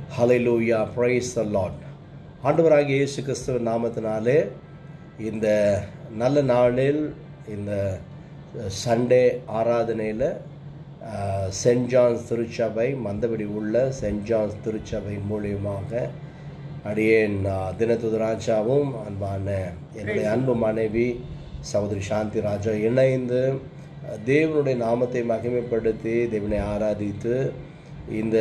Hallelujah praise the lord ஆண்டவராகிய இயேசு கிறிஸ்துவின் நாமத்தினாலே இந்த நல்ல நாளில் இந்த சண்டே ஆராதனையில் சென்ட் ஜான்ஸ் திருச்சபை மந்தபடி உள்ள சென்ட் ஜான்ஸ் திருச்சபை மூலியமாக அடியேன் ஆஹ், தினத்துது ராஜாவும் அன்பான என்னுடைய அன்பு மனைவி சகோதரி சாந்தி ராஜா இணைந்து அஹ், தேவனுடைய நாமத்தை மகிமைப்படுத்தி தேவனை ஆராதித்து இந்த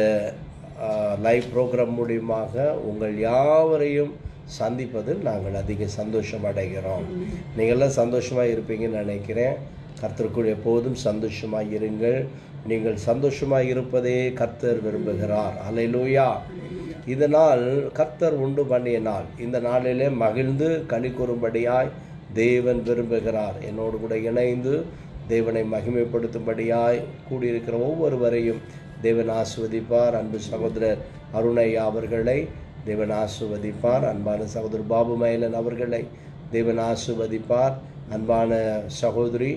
லைவ் ப்ரோக்ராம் மூலியமாக உங்கள் யாவரையும் சந்திப்பதில் நாங்கள் அதிக சந்தோஷம் அடைகிறோம் நீங்கள்லாம் சந்தோஷமாக இருப்பீங்கன்னு நினைக்கிறேன் கர்த்தருக்குள் எப்போதும் சந்தோஷமாக இருங்கள் நீங்கள் சந்தோஷமாக இருப்பதே கர்த்தர் விரும்புகிறார் அலையிலூயா இதனால் கர்த்தர் உண்டு பண்ணிய நாள் இந்த நாளிலே மகிழ்ந்து களி கூறும்படியாய் தேவன் விரும்புகிறார் என்னோடு கூட இணைந்து தேவனை மகிமைப்படுத்தும்படியாய் கூடியிருக்கிற ஒவ்வொருவரையும் தேவன் ஆசுவதிப்பார் அன்பு சகோதரர் அருணையா அவர்களை தேவன் ஆசுவதிப்பார் அன்பான சகோதரர் பாபு மயிலன் அவர்களை தேவன் ஆசுவதிப்பார் அன்பான சகோதரி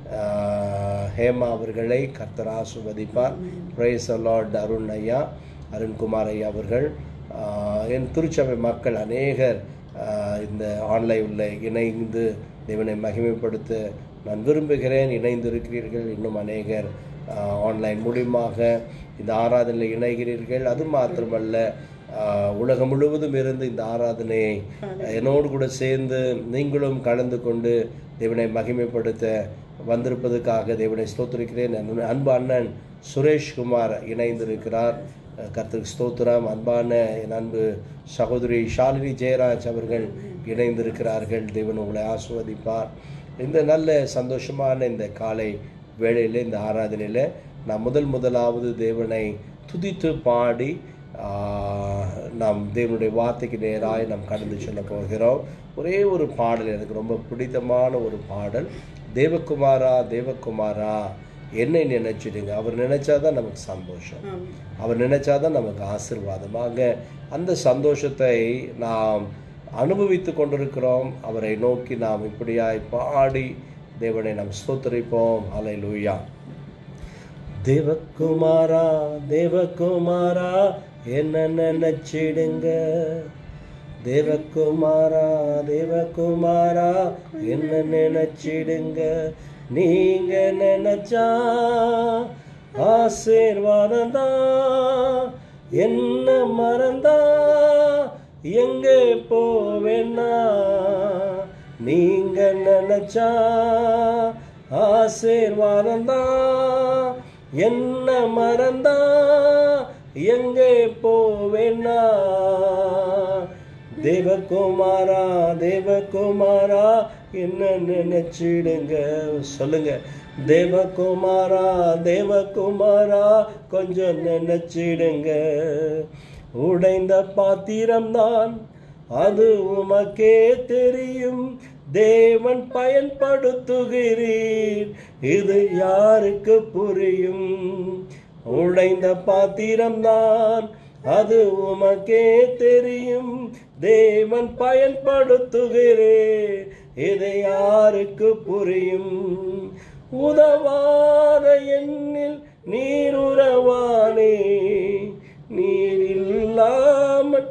ஆஹ், ஹேமா அவர்களை கர்த்தர் ஆசுவதிப்பார் பிரேஸ் லார்ட் அருண் ஐயா அருண்குமார் ஐயா அவர்கள் ஆஹ், என் திருச்சபை மக்கள் அநேகர் ஆஹ், இந்த ஆன்லைனில் இணைந்து தேவனை மகிமைப்படுத்த நான் விரும்புகிறேன் இணைந்திருக்கிறீர்கள் இன்னும் அநேகர் ஆஹ், ஆன்லைன் மூலியமாக இந்த ஆராதனையில் இணைகிறீர்கள் அது மாத்திரமல்ல ஆஹ், உலகம் முழுவதும் இருந்து இந்த ஆராதனையை என்னோடு கூட சேர்ந்து நீங்களும் கலந்து கொண்டு தேவனை மகிமைப்படுத்த வந்திருப்பதற்காக தேவனை ஸ்தோத்திரிக்கிறேன் என் அன்பு அண்ணன் சுரேஷ்குமார் இணைந்திருக்கிறார் அஹ், கர்த்தருக்கு ஸ்தோத்திரம் அன்பான என் அன்பு சகோதரி ஷாலினி ஜெயராஜ் அவர்கள் இணைந்திருக்கிறார்கள் தேவன் உங்களை ஆசுவதிப்பார் இந்த நல்ல சந்தோஷமான இந்த காலை வேளையில் இந்த ஆராதனையில் நான் முதல் முதலாவது தேவனை துதித்து பாடி ஆஹ், நாம் தேவனுடைய வார்த்தைக்கு நேராக நாம் கடந்து செல்ல போகிறோம் ஒரே ஒரு பாடல் எனக்கு ரொம்ப பிடித்தமான ஒரு பாடல் தேவகுமாரா தேவகுமாரா என்னை நினைச்சிடுங்க அவர் நினைச்சாதான் நமக்கு சந்தோஷம் அவர் நினைச்சாதான் நமக்கு ஆசீர்வாதமாக அந்த சந்தோஷத்தை நாம் அனுபவித்து கொண்டிருக்கிறோம் அவரை நோக்கி நாம் இப்படியாய் பாடி தேவனை நாம் ஸ்தோத்தரிப்போம் அலை லூயா தேவகுமாரா தேவகுமாரா என்ன நினைச்சிடுங்க தேவகுமாரா தேவகுமாரா என்ன நினைச்சிடுங்க நீங்க நினைச்சா ஆசீர்வாதம் தான் என்ன மறந்தா எங்கே போவேன்னா நீங்க நினைச்சா ஆசீர்வாதம் தான் என்ன மறந்தா எங்கே போவேன்னா தேவகுமாரா தேவகுமாரா என்ன நினைச்சிடுங்க சொல்லுங்க தேவகுமாரா தேவகுமாரா கொஞ்சம் நினைச்சிடுங்க உடைந்த பாத்திரம்தான் அது உமக்கே தெரியும் தேவன் பயன்படுத்துகிறீர் இது யாருக்கு புரியும் உடைந்த பாத்திரம்தான் அது உமக்கே தெரியும் தேவன் பயன்படுத்துகிறேன் இதை யாருக்கு புரியும் உதவாத எண்ணில் நீர் உறவானே நீர் இல்லாமல்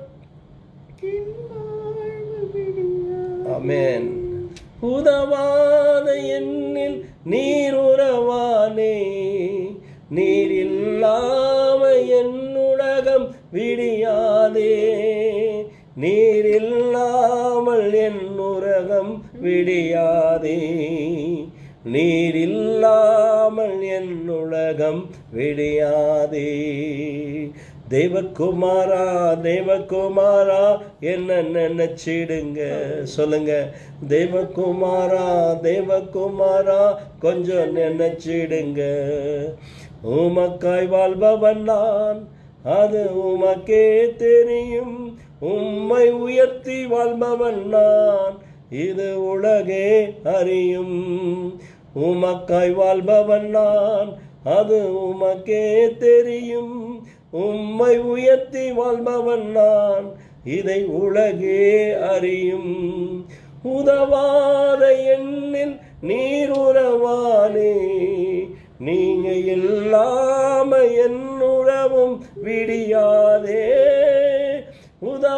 ஆமென் உதவாத எண்ணில் நீர் உறவானே நீர் இல்லாம என் உலகம் விடியாதே நீர் இல்லாமல் என் உலகம் விடியாதே நீர் இல்லாமல் என் உலகம் விடியாதே தேவகுமாரா தேவகுமாரா என்ன நினைச்சிடுங்க சொல்லுங்க தேவகுமாரா தேவகுமாரா கொஞ்சம் நினைச்சிடுங்க உமக்காய் வாழ்பவன் நான் அது உமக்கே தெரியும் உம்மை உயர்த்தி வாழ்பவன் நான் இது உலகே அறியும் உமக்காய் வாழ்பவன் நான் அது உமக்கே தெரியும் உம்மை உயர்த்தி வாழ்பவன் நான் இதை உலகே அறியும் உதவாத எண்ணில் நீர் உறவானே நீங்க இல்லாம என் உறவும் விடியாதே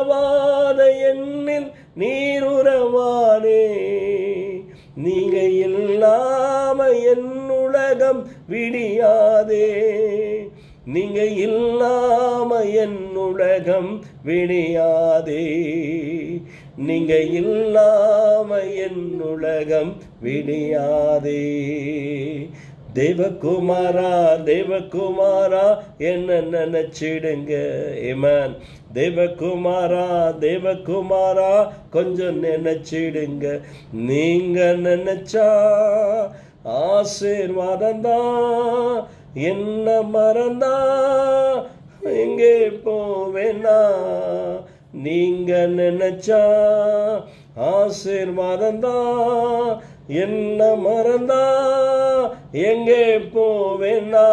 உறவாத என்னில் நீர் உறவானே நீங்க இல்லாம என் உலகம் விடியாதே நீங்க இல்லாம என் உலகம் விடியாதே நீங்க இல்லாம என் உலகம் விடியாதே தேவகுமாரா தேவகுமாரா என்ன நினைச்சிடுங்க ஏமன் தேவகுமாரா தேவகுமாரா கொஞ்சம் நினைச்சிடுங்க நீங்க நினைச்சா ஆசீர்வாதம் தான் என்ன மறந்தா எங்கே போவேனா நீங்க நினைச்சா ஆசீர்வாதம் தான் என்ன மறந்தா எங்கே போவேனா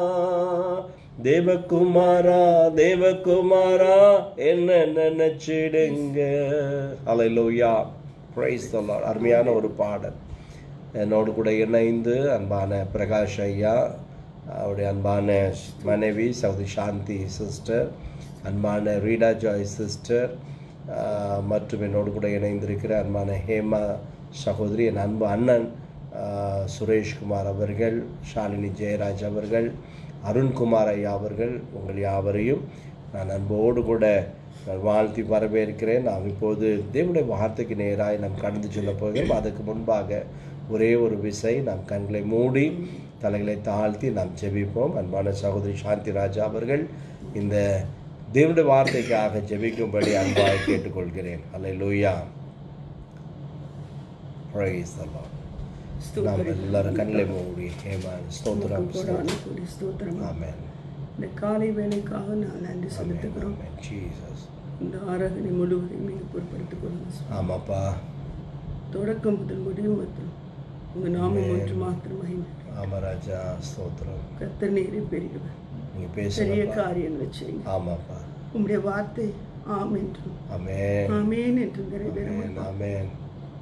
தேவகுமாரா தேவகுமாரா என்ன நினைச்சிடுங்க அலையிலோயா பிரைஸ் சொல்லலாம் அருமையான ஒரு பாடல் என்னோடு கூட இணைந்து அன்பான பிரகாஷ் ஐயா அவருடைய அன்பான மனைவி சவுதி சாந்தி சிஸ்டர் அன்பான ரீடா ஜாய் சிஸ்டர் மற்றும் என்னோடு கூட இணைந்திருக்கிற அன்பான ஹேமா சகோதரி என் அன்பு அண்ணன் ஆஹ், சுரேஷ்குமார் அவர்கள் ஷாலினி ஜெயராஜ் அவர்கள் அருண்குமார் ஐயா அவர்கள் உங்கள் யாவரையும் நான் அன்போடு கூட நான் வாழ்த்தி வரவேற்கிறேன் நாம் இப்போது தேவனுடைய வார்த்தைக்கு நேராய் நாம் கடந்து செல்ல போகிறோம் அதுக்கு முன்பாக ஒரே ஒரு விசை நாம் கண்களை மூடி தலைகளை தாழ்த்தி நாம் ஜெபிப்போம் அன்பான சகோதரி சாந்தி ராஜா அவர்கள் இந்த தேவனுடைய வார்த்தைக்காக ஜெபிக்கும்படி அன்பாக கேட்டுக்கொள்கிறேன் அல்லேலூயா praise the lord நாம் எல்லாரும் கண்களை மூடி ஏமான் ஸ்தோத்திரம் கோடான கோடி ஸ்தோத்திரம் ஆமென் இந்த காலை வேலைக்காக நான் நன்றி செலுத்துகிறோம் ஆமென் ஜீசஸ் இந்த ஆராதனை முழுவதையும் நீங்கள் பொறுப்படுத்திக் கொள்ளுங்க சுவாமி. ஆமாப்பா தொடக்கம் முதல் முடிவு மற்றும் உங்க நாமம் ஒன்று மாத்திரம் மகிமை ஆமராஜா ஸ்தோத்திரம் கத்தர் நீரே பெரியவர் நீங்க பெரிய பேசுங்க காரியங்களை செய்யுங்க ஆமாப்பா உம்முடைய வார்த்தை ஆம் என்றும் ஆமென் ஆமேன் என்றும் நிறைவேறும் ஆமென் ஆமென்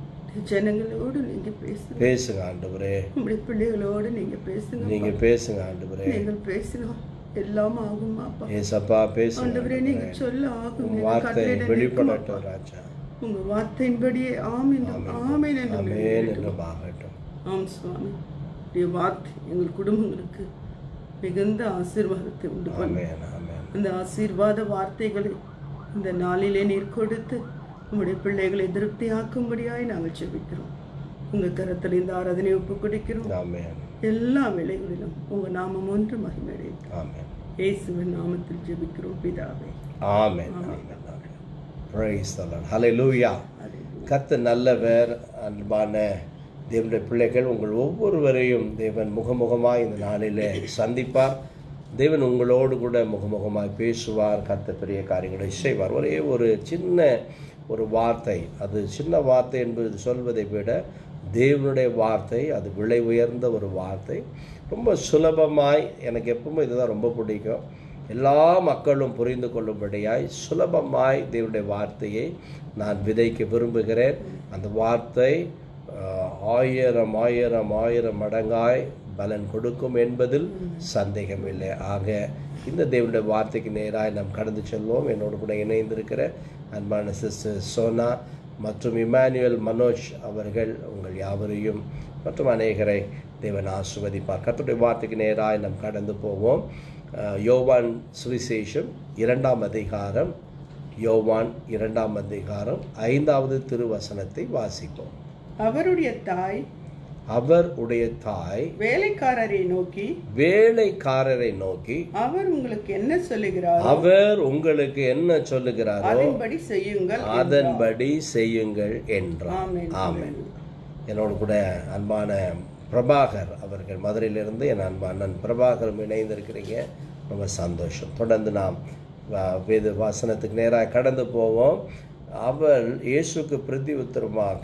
ஜனங்களோடு நீங்க பேசுங்க பேசுங்க ஆண்டவரே உம்முடைய பிள்ளைகளோடு நீங்க பேசுங்க நீங்க பேசுங்க ஆண்டவரே நீங்கள் பேசினா எல்லாம் ஆகும் அப்பா ஏசப்பா பேசுங்க ஆண்டவரே நீங்க சொல்ல ஆகும் உங்க எங்க வார்த்தை கட்டளையிட நிற்கும் வெளிப்படட்டும் அப்பா. ராஜா உங்க வார்த்தையின்படியே ஆம் என்றும் ஆமேன் என்றும் ஆமென் நிறைவேறட்டும். என்றும் ஆகட்டும் ஆம் சுவாமி உடைய வார்த்தை எங்கள் குடும்பங்களுக்கு மிகுந்த ஆசீர்வாதத்தை உண்டு பண்ணும் ஆமென் ஆமென் அந்த ஆசீர்வாத வார்த்தைகளை இந்த நாளிலே நீர் கொடுத்து உம்முடைய பிள்ளைகளை திருப்தியாக்கும்படியாய் நாங்கள் ஜெபிக்கிறோம் உங்க கரத்தில் இந்த ஆராதனை ஒப்பு கொடுக்கிறோம் ஆமென் எல்லா வேளைகளிலும் உங்க நாமம் ஒன்று மகிமடையும் ஆமென் இயேசுவின் நாமத்தில் ஜெபிக்கிறோம் பிதாவே ஆமென் ஆமென் ஆமென் praise the lord hallelujah Hallelujah. கர்த்தர் நல்லவர் அன்பான தேவனுடைய பிள்ளைகள் உங்கள் ஒவ்வொருவரையும் தேவன் முகமுகமாய் இந்த நாளிலே சந்திப்பார் தேவன் உங்களோடு கூட முகமுகமாய் பேசுவார் கர்த்தர் பெரிய காரியங்களை செய்வார் ஒரே ஒரு சின்ன ஒரு வார்த்தை அது சின்ன வார்த்தை என்பது சொல்வதை விட தேவனுடைய வார்த்தை அது விலை உயர்ந்த ஒரு வார்த்தை ரொம்ப சுலபமாய் எனக்கு எப்பவுமே இதுதான் ரொம்ப பிடிக்கும் எல்லா மக்களும் புரிந்து கொள்ளும்படியாய் சுலபமாய் தேவனுடைய வார்த்தையை நான் விதைக்க விரும்புகிறேன் அந்த வார்த்தை ஆஹ், ஆயிரம் ஆயிரம் ஆயிரம் மடங்காய் பலன் கொடுக்கும் என்பதில் சந்தேகமில்லை ஆக இந்த தேவனுடைய வார்த்தைக்கு நேராய் நாம் கடந்து செல்வோம் என்னோடு கூட இணைந்திருக்கிற அன்பான சிஸ்டர் சோனா மற்றும் இமானுவேல் மனோஜ் அவர்கள் உங்கள் யாவரையும் மற்றும் அநேகரை தேவன் ஆசுவதிப்பார் கர்த்தருடைய வார்த்தைக்கு நேராய் நாம் கடந்து போவோம் அஹ், யோவான் சுவிசேஷம் இரண்டாம் அதிகாரம் யோவான் இரண்டாம் அதிகாரம் ஐந்தாவது திருவசனத்தை வாசிப்போம் அவருடைய தாய் அவர் உடைய தாய் வேலைக்காரரை நோக்கி வேலைக்காரரை நோக்கி அவர் உங்களுக்கு என்ன சொல்லுகிறார் அவர் உங்களுக்கு என்ன சொல்லுகிறாரோ அதன்படி செய்யுங்கள் அதன்படி செய்யுங்கள் என்றார் ஆமென். ஆமென் என்னோடு கூட அன்பான பிரபாகர் அவர்கள் மதுரையிலிருந்து என் அன்பு அண்ணன் பிரபாகரும் இணைந்திருக்கிறீங்க ரொம்ப சந்தோஷம் தொடர்ந்து நாம் வ- வேத வாசனத்துக்கு நேராக கடந்து போவோம் அவள் இயேசுக்கு பிரதி உத்தரமாக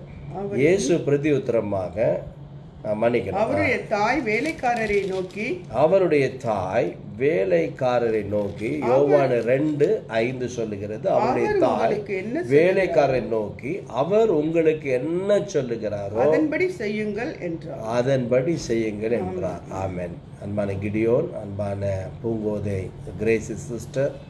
இயேசு பிரதி உத்தரமாக அஹ், மன்னிக்கணும் அவருடைய தாய் வேலைக்காரரை நோக்கி அவருடைய தாய் வேலைக்காரரை நோக்கி யோவான் ரெண்டு ஐந்து சொல்லுகிறது அவருடைய தாய் உங்களுக்கு என்ன வேலைக்காரரை நோக்கி அவர் உங்களுக்கு என்ன சொல்லுகிறாரோ அதன்படி செய்யுங்கள் என்றார் அதன்படி செய்யுங்கள் என்றார் ஆமென் அன்பான கிடியோன் அன்பான பூங்கோதை கிரேசி சிஸ்டர்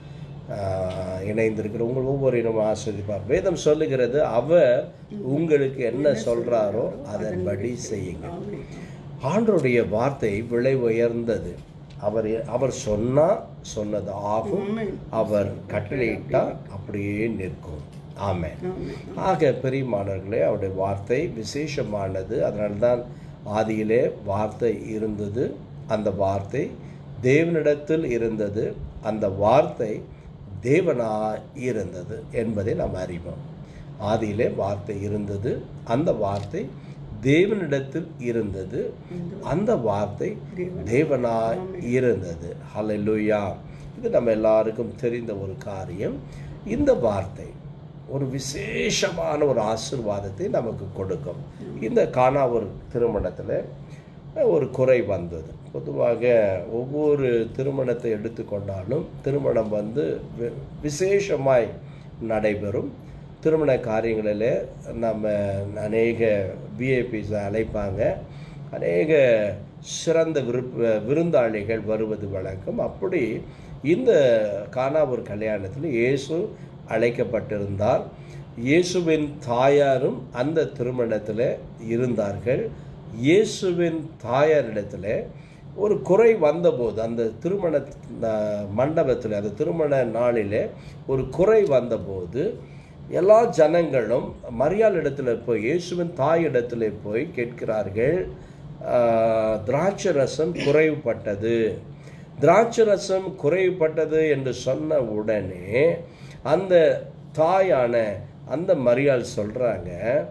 ஆஹ், இணைந்திருக்கிற உங்கள் ஒவ்வொருவரும் ஆஸ்வதிப்பார் வேதம் சொல்லுகிறது அவர் உங்களுக்கு என்ன சொல்றாரோ அதன்படி செய்யுங்க ஆண்டருடைய வார்த்தை விலை உயர்ந்தது அவர் அவர் சொன்னா சொன்னது ஆகும் அவர் கட்டளையிட்டா அப்படியே நிற்கும் ஆமென் ஆக பெரியமானவர்களே அவருடைய வார்த்தை விசேஷமானது அதனால்தான் ஆதியிலே வார்த்தை இருந்தது அந்த வார்த்தை தேவனிடத்தில் இருந்தது அந்த வார்த்தை தேவனாய் இருந்தது என்பதை நாம் அறிவோம் ஆதியிலே வார்த்தை இருந்தது அந்த வார்த்தை தேவனிடத்தில் இருந்தது அந்த வார்த்தை தேவனாய் இருந்தது ஹalleluya இது நம்ம எல்லாருக்கும் தெரிந்த ஒரு காரியம் இந்த வார்த்தை ஒரு விசேஷமான ஒரு ஆசீர்வாதத்தை நமக்கு கொடுக்கும் இந்த காணா ஒரு திருமணத்தில் ஒரு குறை வந்தது பொதுவாக ஒவ்வொரு திருமணத்தை எடுத்துக்கொண்டாலும் திருமணம் வந்து வி- விசேஷமாய் நடைபெறும் திருமண காரியங்களில் நம்ம அநேக விஐபிஸ் அழைப்பாங்க அநேக சிறந்த விருப்ப விருந்தாளிகள் வருவது வழக்கம் அப்படி இந்த கானாவூர் கல்யாணத்தில் இயேசு அழைக்கப்பட்டிருந்தார் இயேசுவின் தாயாரும் அந்த திருமணத்தில் இருந்தார்கள் இயேசுவின் தாயாரிடத்தில் ஒரு குறை வந்தபோது அந்த திருமண மண்டபத்தில் அந்த திருமண நாளிலே ஒரு குறை வந்தபோது எல்லா ஜனங்களும் மரியாள் இடத்துல போய் இயேசுவின் தாய் இடத்துல போய் கேட்கிறார்கள் ஆஹ், திராட்சை ரசம் குறைவுபட்டது திராட்சை ரசம் குறைவுபட்டது என்று சொன்ன உடனே அந்த தாயான அந்த மரியாள் சொல்றாங்க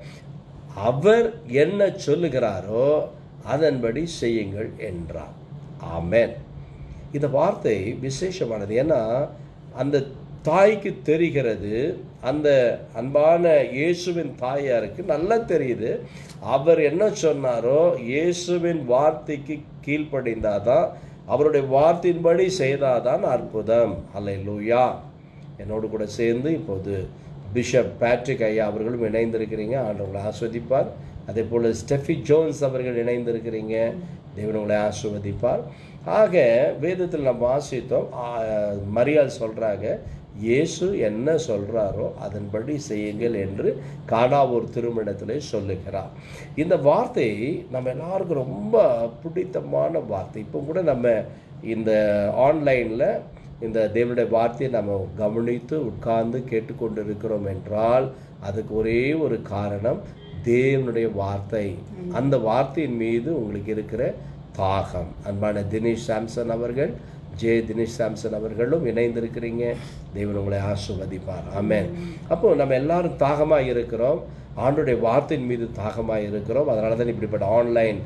அவர் என்ன சொல்லுகிறாரோ அதன்படி செய்யுங்கள் என்றார் ஆமென் இந்த வார்த்தை விசேஷமானது ஏன்னா அந்த தாய்க்கு தெரிகிறது அந்த அன்பான இயேசுவின் தாயாருக்கு நல்லா தெரியுது அவர் என்ன சொன்னாரோ இயேசுவின் வார்த்தைக்கு கீழ்ப்படிந்தாதான் அவருடைய வார்த்தையின்படி செய்தாதான் அற்புதம் அல்லேலூயா என்னோடு கூட சேர்ந்து இப்போது பிஷப் பேட்ரிக் ஐயா அவர்களும் இணைந்திருக்கிறீங்க ஆண்டவங்களை ஆஸ்வதிப்பார் அதே போல் ஸ்டெஃபி ஜோன்ஸ் அவர்கள் இணைந்திருக்கிறீங்க தேவன் உங்களை ஆசிர்வதிப்பார் ஆக வேதத்தில் நம்ம வாசித்தோம் ஆ, மரியாள் சொல்கிறாங்க இயேசு என்ன சொல்கிறாரோ அதன்படி செய்யுங்கள் என்று காணாவூர் திருமணத்திலே சொல்லுகிறார் இந்த வார்த்தை நம்ம எல்லாருக்கும் ரொம்ப பிடித்தமான வார்த்தை இப்போ கூட நம்ம இந்த ஆன்லைனில் இந்த தேவனுடைய வார்த்தையை நம்ம கவனித்து உட்கார்ந்து கேட்டுக்கொண்டு இருக்கிறோம் என்றால் அதுக்கு ஒரே ஒரு காரணம் தேவனுடைய வார்த்தை அந்த வார்த்தையின் மீது உங்களுக்கு இருக்கிற தாகம் அன்பான தினேஷ் சாம்சன் அவர்கள் ஜே தினேஷ் சாம்சன் அவர்களும் இணைந்திருக்கிறீங்க தேவன் உங்களை ஆசிர்வதிப்பார் ஆமென் அப்போ நம்ம எல்லாரும் தாகமாக இருக்கிறோம் ஆண்டுடைய வார்த்தையின் மீது தாகமாக இருக்கிறோம் அதனால தான் இப்படிப்பட்ட ஆன்லைன்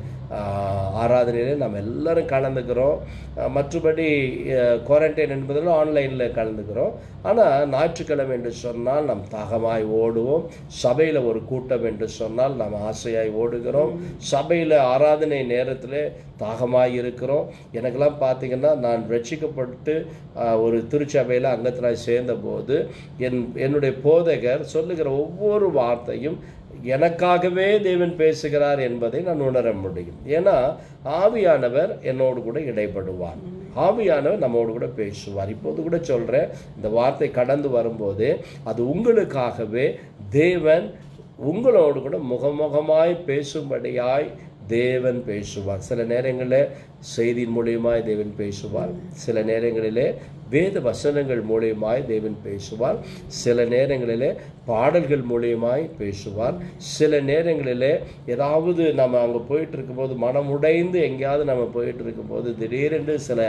ஆராதனையிலே நம்ம எல்லாரும் கலந்துக்கிறோம் ஆஹ் மற்றபடி குவாரண்டைன் என்பதில் ஆன்லைனில் கலந்துக்கிறோம் ஆனால் ஞாயிற்றுக்கிழமை என்று சொன்னால் நாம் தாகமாய் ஓடுவோம் சபையில் ஒரு கூட்டம் என்று சொன்னால் நாம் ஆசையாய் ஓடுகிறோம் சபையில் ஆராதனை நேரத்தில் தாகமாய் இருக்கிறோம் எனக்கெல்லாம் பார்த்தீங்கன்னா நான் ரட்சிக்கப்பட்டு ஆஹ், ஒரு திருச்சபையில் அங்கத்தில் சேர்ந்தபோது என் என்னுடைய போதகர் சொல்லுகிற ஒவ்வொரு வார்த்தையும் எனக்காகவே தேவன் பேசுகிறார் என்பதை நான் உணர முடியும் ஏன்னா ஆவியானவர் என்னோடு கூட இடைப்படுவார் ஆவியானவர் நம்மோடு கூட பேசுவார் இப்போது கூட சொல்கிறேன் இந்த வார்த்தை கடந்து வரும்போது அது உங்களுக்காகவே தேவன் உங்களோடு கூட முகமுகமாய் பேசும்படியாய் தேவன் பேசுவார் சில நேரங்களில் செய்தியின் மூலியமாய் தேவன் பேசுவார் சில நேரங்களிலே வேத வசனங்கள் மூலியமாய் தேவன் பேசுவார் சில நேரங்களிலே பாடல்கள் மூலியமாய் பேசுவார் சில நேரங்களிலே ஏதாவது நம்ம அங்கே போயிட்டு இருக்கும்போது மனம் உடைந்து எங்கேயாவது நம்ம போயிட்டு இருக்கும்போது திடீரென்று சில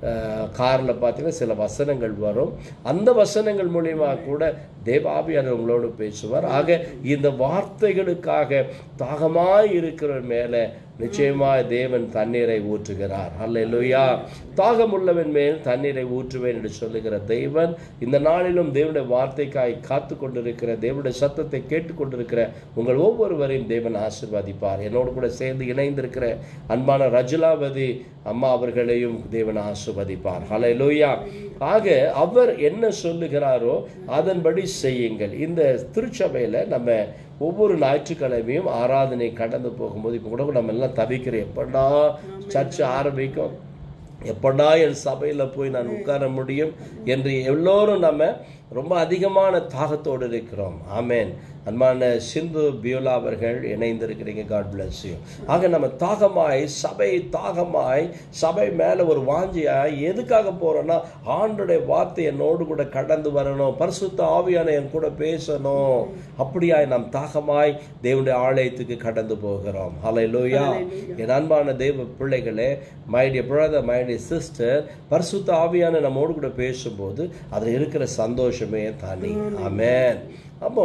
காரில் பார்த்தீங்கன்னா சில வசனங்கள் வரும் அந்த வசனங்கள் மூலியமாக கூட தேவாபியார் உங்களோடு பேசுவார் ஆக இந்த வார்த்தைகளுக்காக தாகமாய் இருக்கிற மேலே நிச்சயமாய் தேவன் தண்ணீரை ஊற்றுகிறார் அல்லேலூயா தாகமுள்ளவன் மேல் தண்ணீரை ஊற்றுவேன் என்று சொல்லுகிற தேவன் இந்த நாளிலும் தேவனுடைய வார்த்தைக்காய் காத்து கொண்டிருக்கிற தேவனுடைய சத்தத்தை கேட்டுக்கொண்டிருக்கிற உங்கள் ஒவ்வொருவரையும் தேவன் ஆசிர்வதிப்பார் என்னோடு கூட சேர்ந்து இணைந்திருக்கிற அன்பான ரஜுலாவதி அம்மா அவர்களையும் தேவன் ஆசிர்வதிப்பார் ஹalleluya ஆக அவர் என்ன சொல்லுகிறாரோ அதன்படி செய்யுங்கள் இந்த திருச்சபையில் நம்ம ஒவ்வொரு ஞாயிற்றுக்கிழமையும் ஆராதனை கடந்து போகும்போது இப்போ கூட நம்ம எல்லாம் தவிக்கிறோம் எப்படா சர்ச் ஆரம்பிக்கும் எப்படா என் சபையில் போய் நான் உட்கார முடியும் என்று எல்லோரும் நம்ம ரொம்ப அதிகமான தாகத்தோடு இருக்கிறோம் ஆமேன் அன்பான சிந்து பியோலா அவர்கள் இணைந்திருக்கிறீங்க காட் bless you ஆக நம்ம தாகமாய் சபை தாகமாய் சபை மேலே ஒரு வாஞ்சியாய் எதுக்காக போகிறோன்னா ஆண்டுடைய வார்த்தை என்னோடு கூட கடந்து வரணும் பரிசுத்த ஆவியான என் கூட பேசணும் அப்படியாய் நாம் தாகமாய் தேவனுடைய ஆலயத்துக்கு கடந்து போகிறோம் ஹலை லூயா என் அன்பான தெய்வ பிள்ளைகளே my dear brother my dear sister பரிசுத்த ஆவியான நம்மோடு கூட பேசும்போது அதில் இருக்கிற சந்தோஷமே தனி ஆமென் அப்போ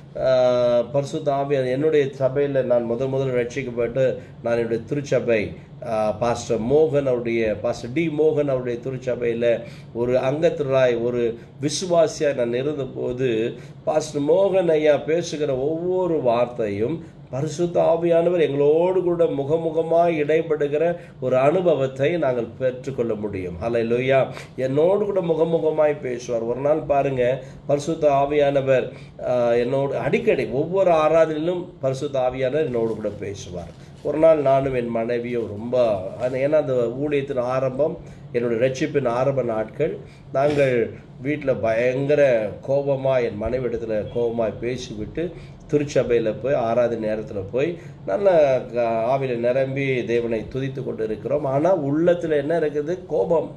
ஆஹ், பரிசுத்த ஆவியான என்னுடைய சபையில் நான் முதல் முதல் ரட்சிக்கப்பட்டு நான் என்னுடைய திருச்சபை ஆஹ், பாஸ்டர் மோகன் அவருடைய பாஸ்டர் டி மோகன் அவருடைய திருச்சபையில் ஒரு அங்கத்திராய் ஒரு விசுவாசியாக நான் இருந்தபோது பாஸ்டர் மோகன் ஐயா பேசுகிற ஒவ்வொரு வார்த்தையும் பரிசுத்த ஆவியானவர் எங்களோடு கூட முகமுகமாய் இடைப்படுகிற ஒரு அனுபவத்தை நாங்கள் பெற்றுக்கொள்ள முடியும் ஹலை லோய்யா என்னோடு கூட முகமுகமாய் பேசுவார் ஒரு நாள் பாருங்க பரிசுத்த ஆவியானவர் ஆஹ், என்னோடு அடிக்கடி ஒவ்வொரு ஆராதனையிலும் பரிசுத்த ஆவியானவர் என்னோடு கூட பேசுவார் ஒரு நாள் நானும் என் மனைவியும் ரொம்ப அது ஏன்னா அந்த ஊழியத்தின் ஆரம்பம் என்னுடைய ரட்சிப்பின் ஆரம்ப நாட்கள் நாங்கள் வீட்டில் பயங்கர கோபமாக என் மனைவி இடத்துல கோபமாக பேசிவிட்டு திருச்சபையில் போய் ஆறாவது நேரத்தில் போய் நல்ல ஆவியில் நிரம்பி தேவனை துதித்து கொண்டு இருக்கிறோம் ஆனால் உள்ளத்தில் என்ன இருக்குது கோபம்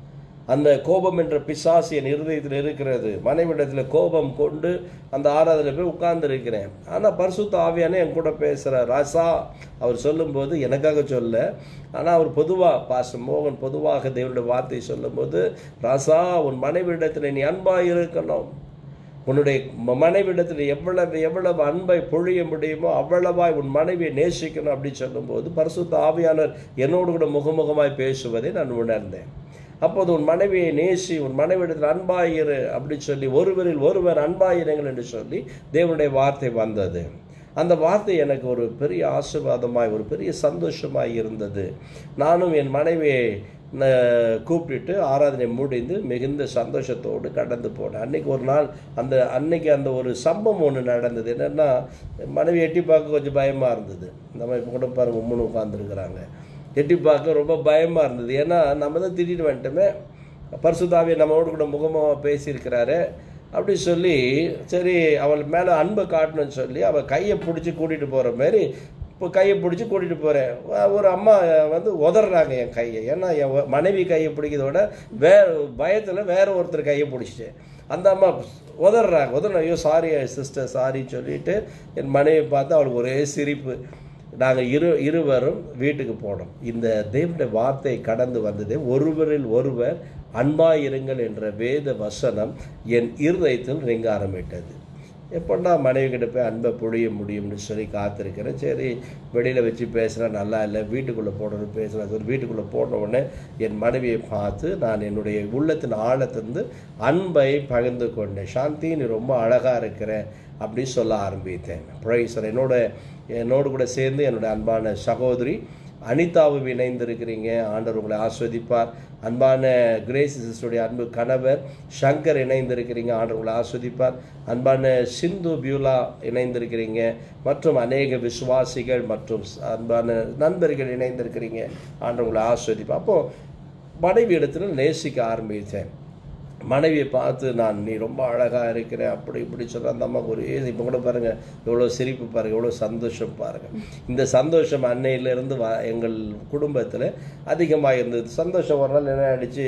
அந்த கோபம் என்ற பிசாசு என் இருதயத்தில் இருக்கிறது மனைவிடத்தில் கோபம் கொண்டு அந்த ஆராதனை போய் உட்கார்ந்து இருக்கிறேன் ஆனால் பரிசுத்த ஆவியானே என் கூட பேசுகிறார் ராசா அவர் சொல்லும்போது எனக்காக சொல்ல ஆனால் அவர் பொதுவாக பாஸ்டர் மோகன் பொதுவாக தேவனுடைய வார்த்தை சொல்லும்போது ராசா உன் மனைவிடத்தில் நீ அன்பாக இருக்கணும் உன்னுடைய ம- மனைவிடத்தில் எவ்வளவு எவ்வளவு அன்பை பொழிய முடியுமோ அவ்வளவாய் உன் மனைவியை நேசிக்கணும் அப்படின்னு சொல்லும்போது பரிசுத்த ஆவியானவர் என்னோடு கூட முகமுகமாய் பேசுவதை நான் உணர்ந்தேன் அப்போது உன் மனைவியை நேசி உன் மனைவிடத்தில் அன்பாயிரு அப்படி சொல்லி ஒருவரில் ஒருவர் அன்பாயிருங்கள் என்று சொல்லி தேவனுடைய வார்த்தை வந்தது அந்த வார்த்தை எனக்கு ஒரு பெரிய ஆசீர்வாதமாய் ஒரு பெரிய சந்தோஷமாய் இருந்தது நானும் என் மனைவியை ந- கூப்பிட்டுட்டு ஆராதனை முடிந்து மிகுந்த சந்தோஷத்தோடு கடந்து போனேன் அன்னைக்கு ஒரு நாள் அந்த அன்னைக்கு அந்த ஒரு சம்பவம் ஒன்று நடந்தது என்னென்னா மனைவி எட்டி பார்க்க கொஞ்சம் பயமாக இருந்தது நம்ம இப்போ கூட பாருங்க உம்முன்னு உட்காந்துருக்குறாங்க எட்டி பார்க்க ரொம்ப பயமாக இருந்தது ஏன்னா நம்ம தான் திடீர்னு வந்துட்டோமே பரிசுத்தாவியை நம்மளோட கூட முகமாக பேசியிருக்கிறாரு அப்படி சொல்லி சரி அவள் மேலே அன்பை காட்டணும்னு சொல்லி அவள் கையை பிடிச்சி கூட்டிகிட்டு போகிற மாதிரி இப்போ கையை பிடிச்சி கூட்டிகிட்டு போகிறேன் ஒரு அம்மா வந்து உதறாங்க என் கையை ஏன்னா என் வ- மனைவி கையை பிடிக்கிறத விட வேற பயத்தில் வேற ஒருத்தர் கையை பிடிச்சிட்டேன் அந்த அம்மா உதறாங்க உதற ஐயோ சாரி சிஸ்டர் சாரின்னு சொல்லிட்டு என் மனைவி பார்த்து அவளுக்கு ஒரே சிரிப்பு நாங்கள் இரு இருவரும் வீட்டுக்கு போனோம் இந்த தேவனுடைய வார்த்தை கடந்து வந்தது ஒருவரில் ஒருவர் அன்பாயிருங்கள் என்ற வேத வசனம் என் இருதயத்தில் ரிங்க ஆரம்பித்தது எப்படா மனைவி கிட்ட போய் அன்பை பொழிய முடியும்னு சொல்லி காத்திருக்கிறேன் சரி வெளியில் வச்சு பேசுகிறா நல்லா இல்லை வீட்டுக்குள்ளே போடணும் பேசுகிறேன் சொல்லி வீட்டுக்குள்ளே போன உடனே என் மனைவியை பார்த்து நான் என்னுடைய உள்ளத்தின் ஆழத்திலிருந்து அன்பை பகிர்ந்து கொண்டேன் சாந்தி நீ ரொம்ப அழகாக இருக்கிற அப்படி சொல்ல ஆரம்பித்தேன் ப்ரைசர் என்னோட என்னோடு கூட சேர்ந்து என்னுடைய அன்பான சகோதரி அனிதாவும் இணைந்திருக்கிறீங்க ஆண்டவர் உங்களை ஆஸ்வதிப்பார் அன்பான கிரேஸ் சிஸ்டருடைய அன்பு கணவர் சங்கர் இணைந்திருக்கிறீங்க ஆண்டவர் உங்களை ஆஸ்வதிப்பார் அன்பான சிந்து பியூலா இணைந்திருக்கிறீங்க மற்றும் அநேக விசுவாசிகள் மற்றும் அன்பான நண்பர்கள் இணைந்திருக்கிறீங்க ஆண்டவர் உங்களை ஆஸ்வதிப்பார் அப்போது மனைவி இடத்துல நேசிக்க ஆரம்பித்தேன் மனைவியை பார்த்து நான் நீ ரொம்ப அழகாக இருக்கிற அப்படி இப்படி சொல்ற அந்த அம்மாவுக்கு ஒரு ஏது இப்போ கூட பாருங்கள் எவ்வளோ சிரிப்பு பாருங்கள் எவ்வளோ சந்தோஷம் பாருங்கள் இந்த சந்தோஷம் அன்னையிலேருந்து வ எங்கள் குடும்பத்தில் அதிகமாக இருந்தது சந்தோஷம் ஒரு நாள் என்ன அடித்து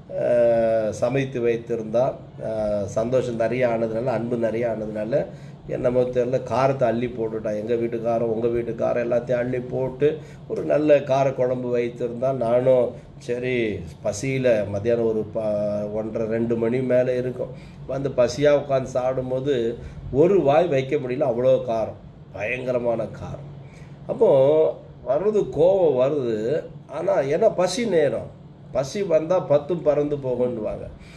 சமைத்து வைத்திருந்தா அஹ், சந்தோஷம் நிறைய ஆனதுனால அன்பு நிறைய ஆனதுனால நம்ம தெரியல காரத்தை அள்ளி போட்டுட்டா எங்கள் வீட்டுக்காரம் உங்கள் வீட்டுக்காரம் எல்லாத்தையும் அள்ளி போட்டு ஒரு நல்ல கார குழம்பு வைத்திருந்தா நானும் சரி பசியில் மத்தியானம் ஒரு ப ஒன்றரை ரெண்டு மணி மேலே இருக்கும் வந்து பசியாக உட்காந்து சாப்பிடும்போது ஒரு வாய் வைக்க முடியல அவ்வளோ காரம் பயங்கரமான காரம் அப்போது வர்றது கோபம் வருது ஆனால் ஏன்னா பசி நேரம் பசி வந்தால் பத்தும் பறந்து போகும்னுவாங்க